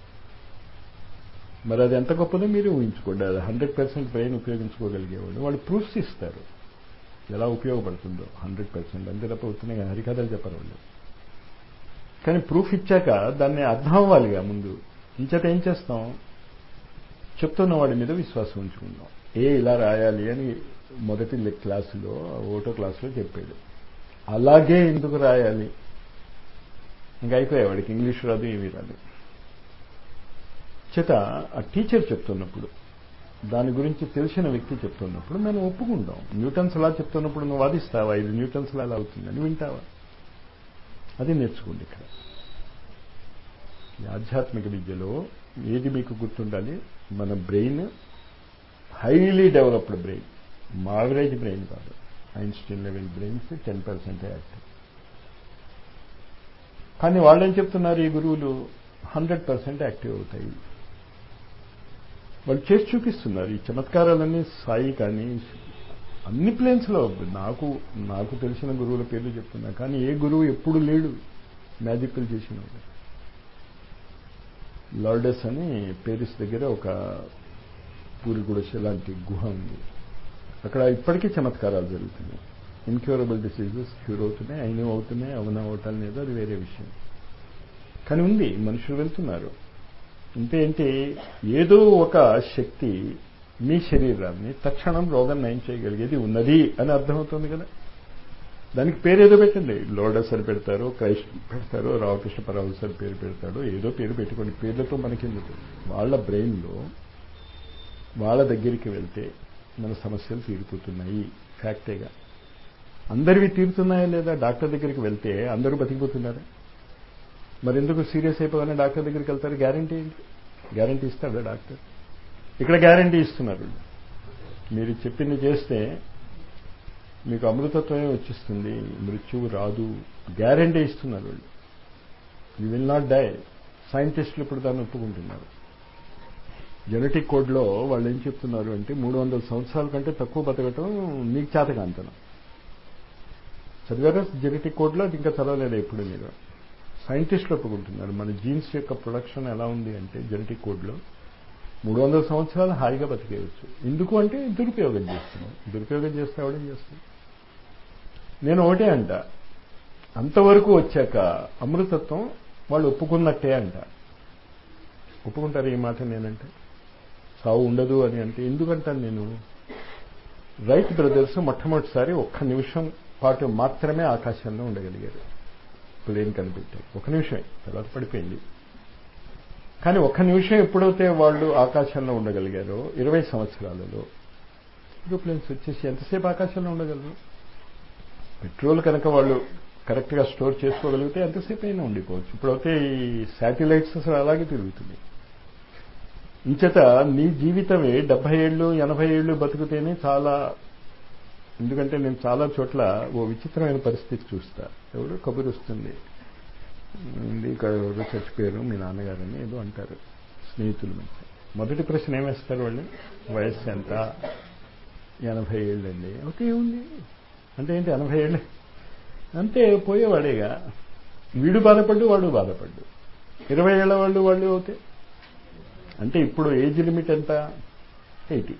మరి అది ఎంత గొప్పదో మీరు ఊహించుకోండి అది హండ్రెడ్ పర్సెంట్ బ్రెయిన్ ఉపయోగించుకోగలిగేవాడు వాళ్ళు ప్రూఫ్స్ ఇస్తారు ఎలా ఉపయోగపడుతుందో హండ్రెడ్ పర్సెంట్ అంతే తప్ప అవుతున్నాయి హరికథలు చెప్పరు వాళ్ళు కానీ ప్రూఫ్ ఇచ్చాక దాన్ని అర్థం అవ్వాలిగా ముందు ఇంచేత ఏం చేస్తాం చెప్తున్న వాడి మీద విశ్వాసం ఉంచుకుందాం ఏ ఇలా రాయాలి అని మొదటి క్లాసులో ఓటో క్లాసులో చెప్పాడు అలాగే ఎందుకు రాయాలి ఇంకా అయిపోయాయి వాడికి ఇంగ్లీష్ రాదు ఏమీ రాదు చేత ఆ టీచర్ చెప్తున్నప్పుడు దాని గురించి తెలిసిన వ్యక్తి చెప్తున్నప్పుడు మనం ఒప్పుకుంటాం న్యూటన్స్ లా చెప్తున్నప్పుడు నువ్వు వాదిస్తావా ఇది న్యూటన్స్ లా అవుతుందని వింటావా అది నేర్చుకోండి ఇక్కడ ఈ ఆధ్యాత్మిక విద్యలో ఏది మీకు గుర్తుండాలి మన బ్రెయిన్ హైలీ డెవలప్డ్ బ్రెయిన్ మావరేజ్ బ్రెయిన్ కాదు Einstein level brains ten percent active కానీ వాళ్ళేం చెప్తున్నారు ఈ గురువులు హండ్రెడ్ పర్సెంట్ యాక్టివ్ అవుతాయి వాళ్ళు చేసి చూపిస్తున్నారు ఈ చమత్కారాలన్నీ సాయి కానీ అన్ని ప్లేన్స్లో నాకు నాకు తెలిసిన గురువుల పేర్లు చెప్తున్నా కానీ ఏ గురువు ఎప్పుడు లేడు మ్యాజిక్లు చేసిన లార్డస్ అని పేరిస్ దగ్గర ఒక పూరి గుడిసె లాంటి గుహ ఉంది అక్కడ ఇప్పటికీ చమత్కారాలు జరుగుతున్నాయి ఇన్క్యూరబుల్ డిసీజెస్ క్యూర్ అవుతున్నాయి అయినవి అవుతున్నాయి అవునా అవటం లేదు అది వేరే విషయం కానీ ఉంది మనుషులు వెళ్తున్నారు అంటే ఏంటి ఏదో ఒక శక్తి మీ శరీరాన్ని తక్షణం రోగం నయం చేయగలిగేది ఉన్నది అని అర్థమవుతుంది కదా దానికి పేరు ఏదో పెట్టండి లోడస్ అని పెడతారు క్రైస్ట్ పెడతారు రామకృష్ణ పరమహంస అని పేరు పెడతాడు ఏదో పేరు పెట్టుకోండి పేర్లతో మనకెందుకు వాళ్ళ బ్రెయిన్లో వాళ్ళ దగ్గరికి వెళ్తే మన సమస్యలు తీరిపోతున్నాయి ఫ్యాక్టేగా అందరివి తీరుతున్నాయా లేదా డాక్టర్ దగ్గరికి వెళ్తే అందరూ బతికిపోతున్నారా మరి ఎందుకు సీరియస్ అయిపోగానే డాక్టర్ దగ్గరికి వెళ్తారు గ్యారంటీ ఏంటి గ్యారంటీ ఇస్తాడా డాక్టర్ ఇక్కడ గ్యారంటీ ఇస్తున్నారు మీరు చెప్పింది చేస్తే మీకు అమృతత్వమే వచ్చిస్తుంది మృత్యువు రాదు గ్యారంటీ ఇస్తున్నారు వాళ్ళు యూ విల్ నాట్ డై సైంటిస్టులు ఇప్పుడు దాన్ని ఒప్పుకుంటున్నారు జెనెటిక్ కోడ్లో వాళ్ళు ఏం చెప్తున్నారు అంటే మూడు వందల సంవత్సరాల కంటే తక్కువ బతకటం నీకు చేతకాంతనం చదివారా జెనెటిక్ కోడ్లో అది ఇంకా చదవలేదు ఎప్పుడు మీరు సైంటిస్టులు ఒప్పుకుంటున్నారు మన జీన్స్ యొక్క ప్రొడక్షన్ ఎలా ఉంది అంటే జెనెటిక్ కోడ్లో మూడు వందల సంవత్సరాలు హాయిగా బతికేయచ్చు ఎందుకు అంటే దురుపయోగం చేస్తున్నాం దురుపయోగం చేస్తే ఎవడేం చేస్తాం నేను ఒకటే అంట అంతవరకు వచ్చాక అమృతత్వం వాళ్ళు ఒప్పుకున్నట్టే అంట ఒప్పుకుంటారు ఈ మాట నేనంటే సావు ఉండదు అని అంటే ఎందుకంటాను నేను రైట్ బ్రదర్స్ మొట్టమొదటిసారి ఒక్క నిమిషం పాటు మాత్రమే ఆకాశంలో ఉండగలిగారు ప్లేన్ కనిపెట్టారు ఒక నిమిషమే తర్వాత పడిపోయింది కానీ ఒక్క నిమిషం ఎప్పుడైతే వాళ్ళు ఆకాశంలో ఉండగలిగారో ఇరవై సంవత్సరాలలో ఏరోప్లేన్స్ వచ్చేసి ఎంతసేపు ఆకాశంలో ఉండగలరు పెట్రోల్ కనుక వాళ్ళు కరెక్ట్గా స్టోర్ చేసుకోగలిగితే ఎంతసేపు అయినా ఉండిపోవచ్చు ఇప్పుడైతే ఈ శాటిలైట్స్ అసలు అలాగే తిరుగుతుంది ఇంచేత నీ జీవితమే డెబ్బై ఏళ్ళు ఎనభై ఏళ్ళు బతికితేనే చాలా ఎందుకంటే నేను చాలా చోట్ల ఓ విచిత్రమైన పరిస్థితి చూస్తా ఎవరు కబురు వస్తుంది ఇక్కడ ఎవరో చచ్చిపోయారు మీ నాన్నగారని ఏదో అంటారు స్నేహితుల మధ్య మొదటి ప్రశ్న ఏమేస్తారు వాళ్ళు వయస్సు ఎంత ఎనభై ఏళ్ళండి ఓకే ఉంది అంటే ఏంటి ఎనభై ఏళ్ళు అంతే పోయేవాడేగా వీడు బాధపడ్డు వాడు బాధపడ్డు ఇరవై ఏళ్ళ వాళ్ళు వాళ్ళు ఓకే అంటే ఇప్పుడు ఏజ్ లిమిట్ ఎంత ఎయిటీ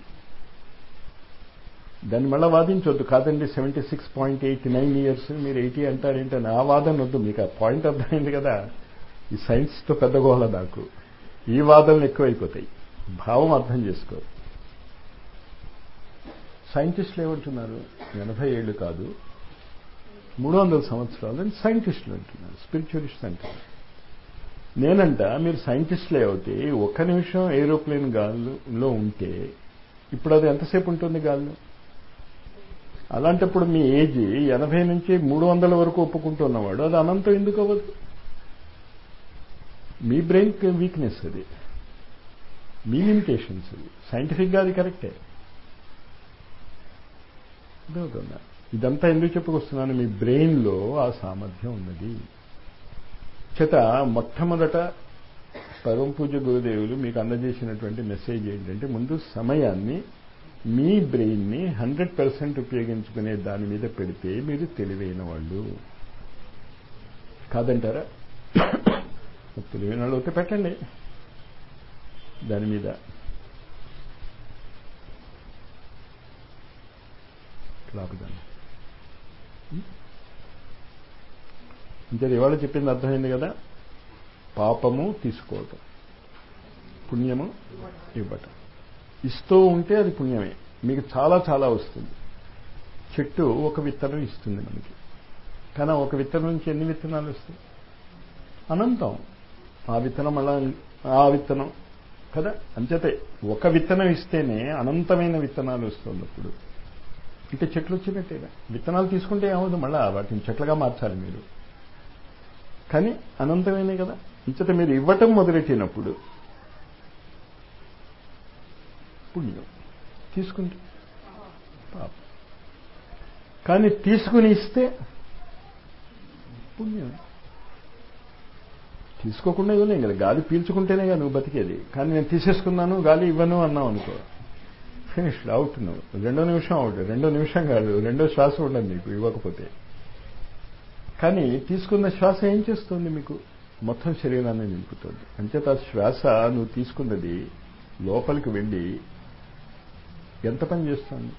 దాన్ని మళ్ళీ వాదించొద్దు కాదండి seventy six point eight nine years మీరు ఎయిటీ అంటారేంటని ఆ వాదన వద్దు మీకు ఆ పాయింట్ అర్థమైంది కదా ఈ సైన్స్తో పెద్ద గోహల నాకు ఈ వాదనలు ఎక్కువైపోతాయి భావం అర్థం చేసుకో సైంటిస్టులు ఏమంటున్నారు ఎనభై ఏళ్ళు కాదు మూడు వందల సంవత్సరాలు అని సైంటిస్టులు అంటున్నారు స్పిరిచువలిస్ట్ అంటున్నారు నేనంట మీరు సైంటిస్టులే అవుతే ఒక్క నిమిషం ఏరోప్లేన్ గాల్లో ఉంటే ఇప్పుడు అది ఎంతసేపు ఉంటుంది గాల్లో అలాంటప్పుడు మీ ఏజ్ ఎనభై నుంచి మూడు వందల వరకు ఒప్పుకుంటున్నవాడు అది అనంతం ఎందుకు అవ్వదు మీ బ్రెయిన్ వీక్నెస్ అది మీ లిమిటేషన్స్ అది సైంటిఫిక్గా అది కరెక్టే అర్థమవుతుందా ఇదంతా ఎందుకు చెప్పుకొస్తున్నాను మీ బ్రెయిన్లో ఆ సామర్థ్యం ఉన్నది చేత మొట్టమొదట పరమ పూజ గురుదేవులు మీకు అందజేసినటువంటి మెసేజ్ ఏంటంటే ముందు సమయాన్ని మీ బ్రెయిన్ని హండ్రెడ్ పర్సెంట్ ఉపయోగించుకునే దాని మీద పెడితే మీరు తెలివైన వాళ్ళు కాదంటారా తెలివైన వాళ్ళు అయితే పెట్టండి దాని మీద లాభదాన్ని అంటే ఇవాళ చెప్పింది అర్థమైంది కదా పాపము తీసుకోవటం పుణ్యము ఇవ్వటం ఇస్తూ ఉంటే అది పుణ్యమే మీకు చాలా చాలా వస్తుంది చెట్టు ఒక విత్తనం ఇస్తుంది మనకి కానీ ఒక విత్తనం నుంచి ఎన్ని విత్తనాలు వస్తాయి అనంతం ఆ విత్తనం అలా ఆ విత్తనం కదా అంచేతే ఒక విత్తనం ఇస్తేనే అనంతమైన విత్తనాలు వస్తున్నప్పుడు అంటే చెట్లు వచ్చినట్టేగా విత్తనాలు తీసుకుంటే ఏమవుదు మళ్ళా వాటిని చెట్లుగా మార్చాలి మీరు కానీ అనంతమైనవి కదా ఇంచట మీరు ఇవ్వటం మొదలెట్టినప్పుడు పుణ్యం తీసుకుంటే పాపం కానీ తీసుకుని ఇస్తే పుణ్యం తీసుకోకుండా ఇవ్వలేం కదా గాలి పీల్చుకుంటేనే కదా నువ్వు బతికేది కానీ నేను తీసేసుకున్నాను గాలి ఇవ్వను అన్నావు అనుకో ఫినిష్డ్ అవుట్ నువ్వు రెండో నిమిషం అవుట్ రెండో నిమిషం కాదు రెండో శ్వాస ఉండదు నీకు ఇవ్వకపోతే కానీ తీసుకున్న శ్వాస ఏం చేస్తుంది మీకు మొత్తం శరీరాన్ని నింపుతుంది అంచేత ఆ శ్వాస నువ్వు తీసుకున్నది లోపలికి వెళ్ళి ఎంత పని చేస్తుంది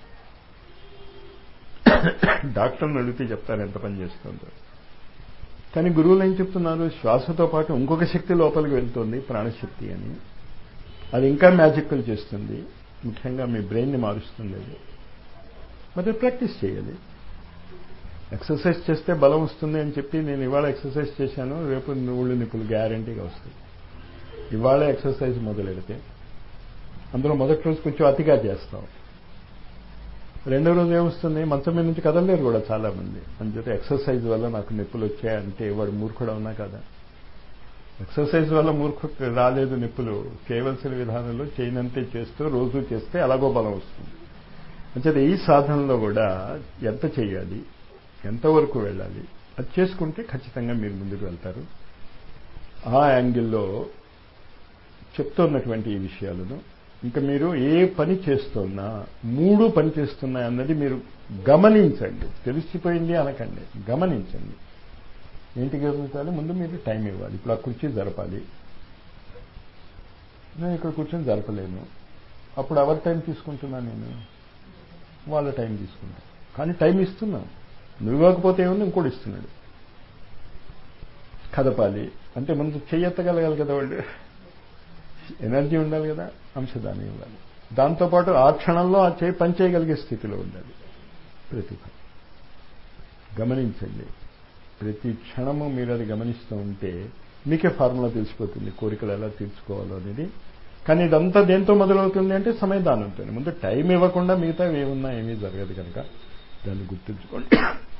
డాక్టర్ని అడిగితే చెప్తారు ఎంత పని చేస్తుందో కానీ గురువులు ఏం చెప్తున్నారు శ్వాసతో పాటు ఇంకొక శక్తి లోపలికి వెళ్తుంది ప్రాణశక్తి అని అది ఇంకా మ్యాజిక్లు చేస్తుంది ముఖ్యంగా మీ బ్రెయిన్ని మారుస్తుంది అది మరి ప్రాక్టీస్ చేయాలి ఎక్సర్సైజ్ చేస్తే బలం వస్తుంది అని చెప్పి నేను ఇవాళ ఎక్సర్సైజ్ చేశాను రేపు నువ్వుళ్ళు నిప్పులు గ్యారంటీగా వస్తాయి ఇవాళ ఎక్సర్సైజ్ మొదలెడితే అందులో మొదటి రోజు కొంచెం అతిగా చేస్తాం రెండో రోజు ఏమొస్తుంది మంచం మీద నుంచి కదలలేరు కూడా చాలా మంది అంచేతే ఎక్సర్సైజ్ వల్ల నాకు నొప్పులు వచ్చాయంటే వాడు మూర్ఖుడు అవునా కదా ఎక్సర్సైజ్ వల్ల మూర్ఖు రాలేదు నొప్పులు చేయవలసిన విధానంలో చేయనంతే చేస్తూ రోజు చేస్తే అలాగో బలం వస్తుంది అంచేత ఈ సాధనలో కూడా ఎంత చేయాలి ఎంతవరకు వెళ్ళాలి అది చేసుకుంటే ఖచ్చితంగా మీరు ముందుకు వెళ్తారు ఆ యాంగిల్లో చెప్తున్నటువంటి ఈ విషయాలను ఇంకా మీరు ఏ పని చేస్తున్నా మూడు పని చేస్తున్నా అన్నది మీరు గమనించండి తెలిసిపోయింది అనకండి గమనించండి ఏంటి గమనించాలి ముందు మీరు టైం ఇవ్వాలి ఇప్పుడు ఆ కుర్చీ జరపాలి నేను ఇక్కడ కూర్చొని జరపలేను అప్పుడు ఎవరి టైం తీసుకుంటున్నా నేను వాళ్ళ టైం తీసుకుంటా కానీ టైం ఇస్తున్నా నువ్వు ఇవ్వకపోతే ఏముంది ఇంకోటి ఇస్తున్నాడు కదపాలి అంటే ముందు చెయ్యెత్తగలగాలి కదా వాళ్ళు ఎనర్జీ ఉండాలి కదా అంశదానం ఇవ్వాలి దాంతోపాటు ఆ క్షణంలో ఆ చేయి పనిచేయగలిగే స్థితిలో ఉండాలి ప్రతిభ గమనించండి ప్రతి క్షణము మీరు అది గమనిస్తూ ఉంటే మీకే ఫార్ములా తెలిసిపోతుంది కోరికలు ఎలా తీర్చుకోవాలో అనేది కానీ ఇదంతా దేంతో మొదలవుతుంది అంటే సమయదానంతో ముందు టైం ఇవ్వకుండా మిగతా ఏమున్నా ఏమీ జరగదు కనుక దాన్ని గుర్తుంచుకోండి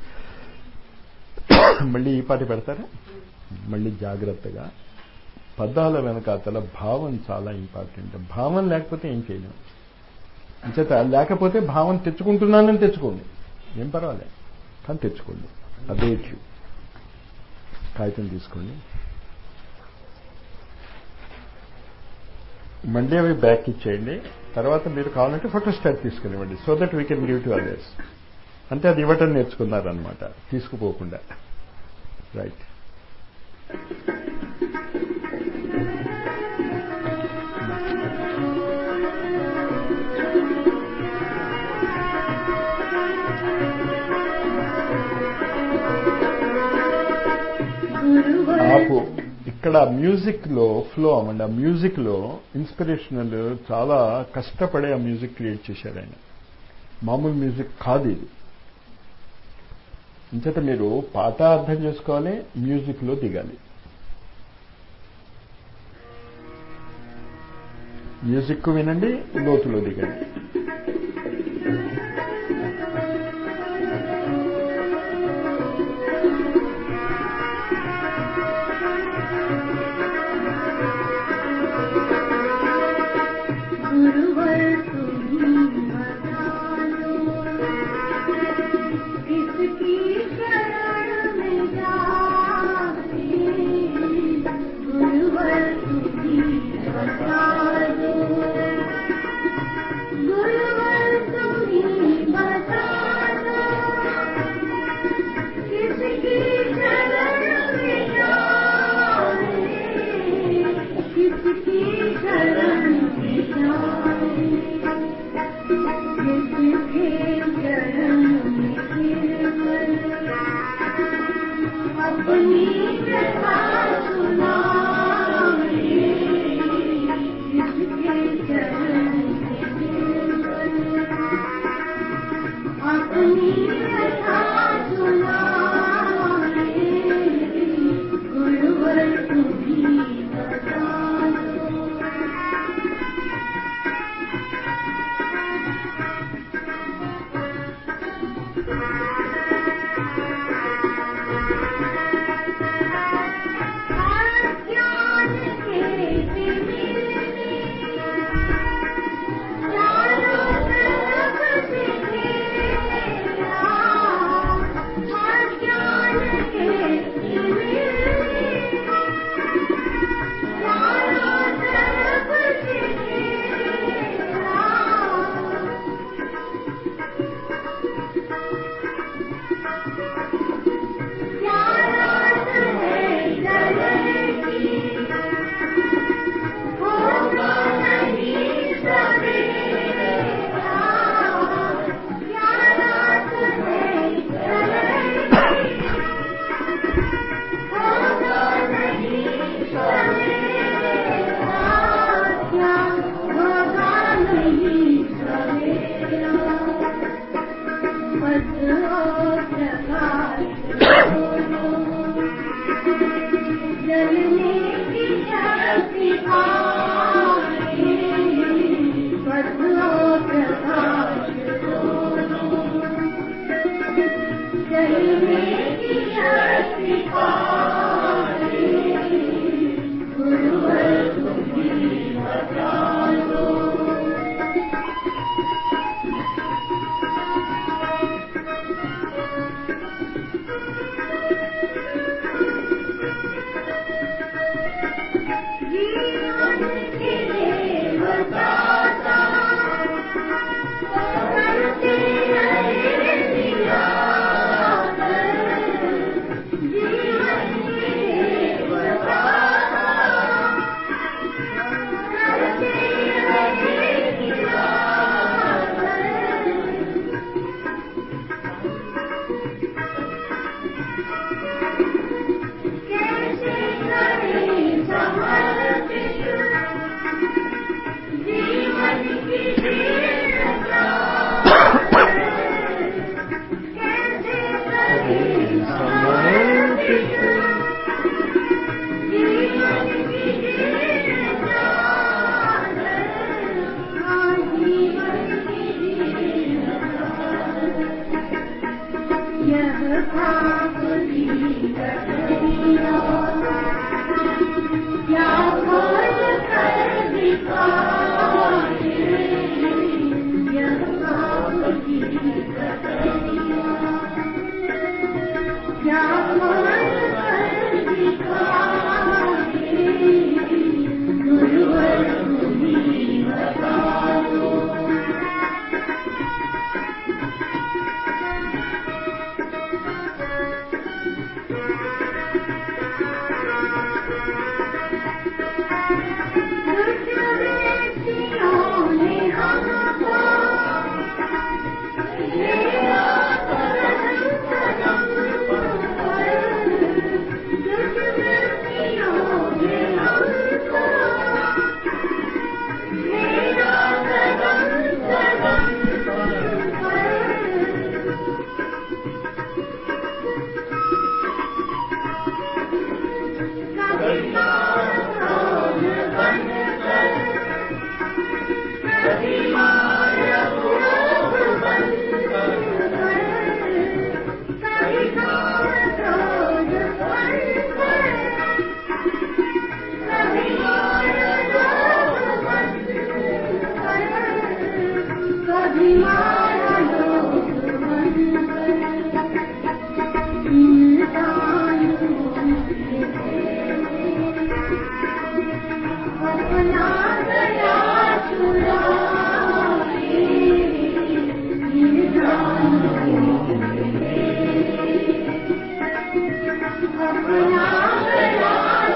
మళ్ళీ ఈ పాటి పెడతారా మళ్ళీ జాగ్రత్తగా పదాల వెనకాతల భావం చాలా ఇంపార్టెంట్ భావం లేకపోతే ఏం చేయలేం అంచేత లేకపోతే భావం తెచ్చుకుంటున్నానని తెచ్చుకోండి ఏం పర్వాలేదు కానీ తెచ్చుకోండి అదే క్యూ కాగితం తీసుకోండి మళ్ళీ అవి బ్యాక్ ఇచ్చేయండి తర్వాత మీరు కావాలంటే ఫోటో స్టాట్ తీసుకునివ్వండి so that we can give to others అంటే అది ఇవ్వటం నేర్చుకున్నారనమాట తీసుకుపోకుండా రైట్ ఆపు ఇక్కడ మ్యూజిక్ లో ఫ్లో అవ్వండి ఆ మ్యూజిక్ లో ఇన్స్పిరేషనల్ చాలా కష్టపడే ఆ మ్యూజిక్ క్రియేట్ చేశారు ఆయన మామూలు మ్యూజిక్ కాదు ఇది ఇంచేత మీరు పాట అర్థం చేసుకోవాలి మ్యూజిక్ లో దిగాలి మ్యూజిక్ వినండి లోతులో దిగండి गुरुवर तुम्ही बजालो किसकी शरण में जाते गुरुवर तुम्ही बजालो गुरुवर तुम्ही ज्ञान के मिलने चारों तरफ से घेरा ज्ञान के मिलने चारों तरफ से घेरा जलने की शक्ति पाए बदलो प्रकाश जलने की शक्ति पाए गुरुवर तुम्हें बता दो जीवन के बताता करते रहे निराकर जीवन के बताता करते रहे निराकर कैसे करें समर्पित जीवन की दीर्घता कैसे करें समर्पित जीवन की दीर्घता हाँ, जीवन की दीर्घता यह पाप की कटोरिया क्या खोज कर दिखाए यह पाप की कटोरिया क्या खोज कर दिखाए गुरुवर तुम्हीं बता दो कभी मारा लोग अपना गया अपना गया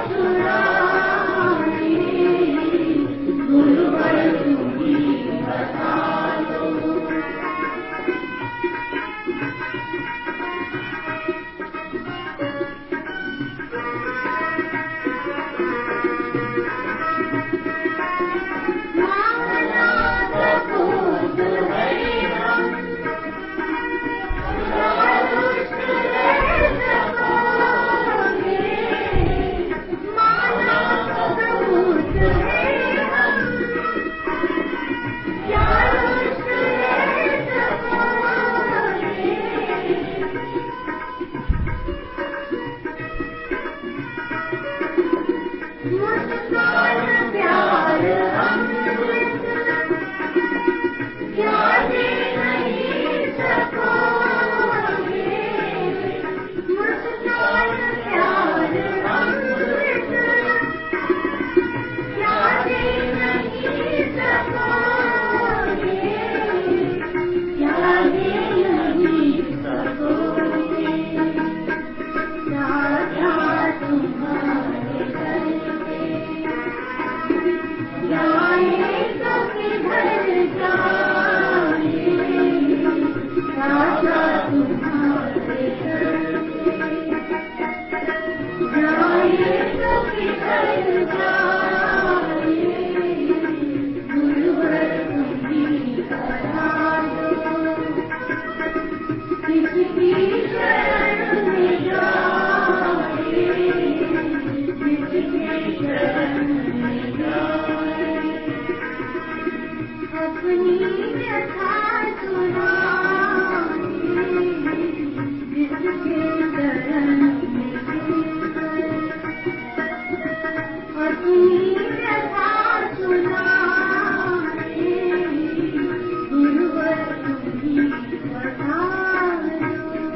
गुरुवर तुम्हीं बता दो Yeah. अपनी व्यथा सुनाए जिसके चरण में अपनी व्यथा सुनाए गुरुवर तुम्ही पधारो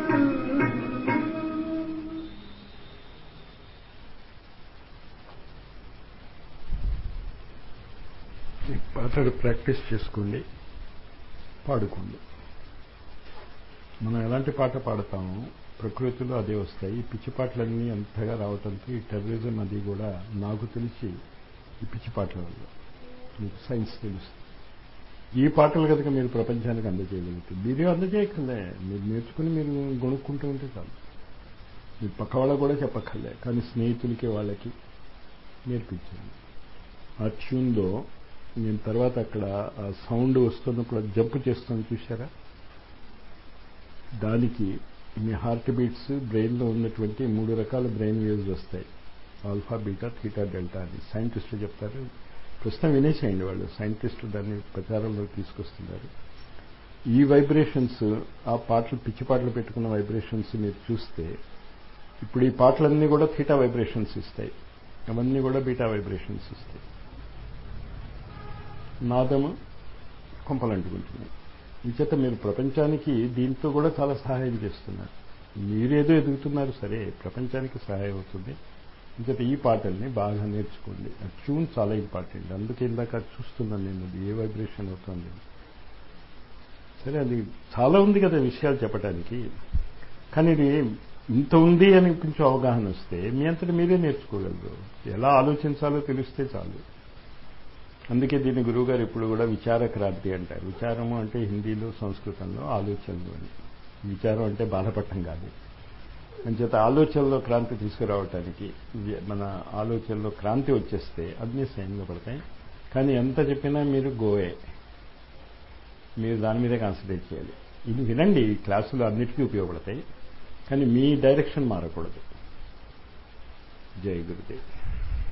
ఈ పాటలు ప్రాక్టీస్ చేసుకోండి పాడుకోండి మనం ఎలాంటి పాట పాడతామో ప్రకృతిలో అదే వస్తాయి ఈ పిచ్చి పాటలన్నీ అంతగా రావటంతో ఈ టెర్రరిజం అది కూడా నాకు తెలిసి ఈ పిచ్చి పాటల వల్ల మీకు సైన్స్ తెలుస్తుంది ఈ పాటలు కనుక మీరు ప్రపంచానికి అందజేయగలుగుతారు మీరే అందజేయక్కర్లే మీరు నేర్చుకుని మీరు కొనుక్కుంటూ ఉంటే చాలు మీరు పక్క వాళ్ళకు కూడా చెప్పక్కర్లే కానీ స్నేహితులకి వాళ్ళకి నేర్పించండి ఆ ట్యూన్లో నేను తర్వాత అక్కడ ఆ సౌండ్ వస్తున్నప్పుడు అది జంప్ చేస్తాను చూసారా దానికి మీ హార్ట్ బీట్స్ బ్రెయిన్లో ఉన్నటువంటి మూడు రకాల బ్రెయిన్ వేవ్స్ వస్తాయి ఆల్ఫా బీటా థీటా డెల్టా అని సైంటిస్టులు చెప్తారు ప్రస్తుతం వినేసేయండి వాళ్ళు సైంటిస్టులు దాన్ని ప్రచారంలోకి తీసుకొస్తున్నారు ఈ వైబ్రేషన్స్ ఆ పాటలు పిచ్చి పాటలు పెట్టుకున్న వైబ్రేషన్స్ మీరు చూస్తే ఇప్పుడు ఈ పాటలన్నీ కూడా థీటా వైబ్రేషన్స్ ఇస్తాయి అవన్నీ కూడా బీటా వైబ్రేషన్స్ ఇస్తాయి నాదము కొంపలంటుకుంటున్నాయి ఇంచేత మీరు ప్రపంచానికి దీంతో కూడా చాలా సహాయం చేస్తున్నారు మీరేదో ఎదుగుతున్నారు సరే ప్రపంచానికి సహాయం అవుతుంది ఇంచేత ఈ పాటల్ని బాగా నేర్చుకోండి ఆ ట్యూన్ చాలా ఇంపార్టెంట్ అందుకే ఇందాక చూస్తున్నాను నేను అది ఏ వైబ్రేషన్ అవుతుంది సరే అది చాలా ఉంది కదా విషయాలు చెప్పడానికి కానీ ఇది ఇంత ఉంది అని కొంచెం అవగాహన వస్తే మీ అంతటి మీరే నేర్చుకోగలరు ఎలా ఆలోచించాలో తెలిస్తే చాలు అందుకే దీని గురువుగారు ఇప్పుడు కూడా విచార క్రాంతి అంటారు విచారము అంటే హిందీలో సంస్కృతంలో ఆలోచనలు అని విచారం అంటే బాధపడటం కాదు అంచేత ఆలోచనలో క్రాంతి తీసుకురావటానికి వి- మన ఆలోచనలో క్రాంతి వచ్చేస్తే అన్ని సైన్లో పడతాయి కానీ ఎంత చెప్పినా మీరు గోవే మీరు దాని మీదే కాన్సన్ట్రేట్ చేయాలి ఇది వినండి ఈ క్లాసులు అన్నిటికీ ఉపయోగపడతాయి కానీ మీ డైరెక్షన్ మారకూడదు జై గురుదేవ్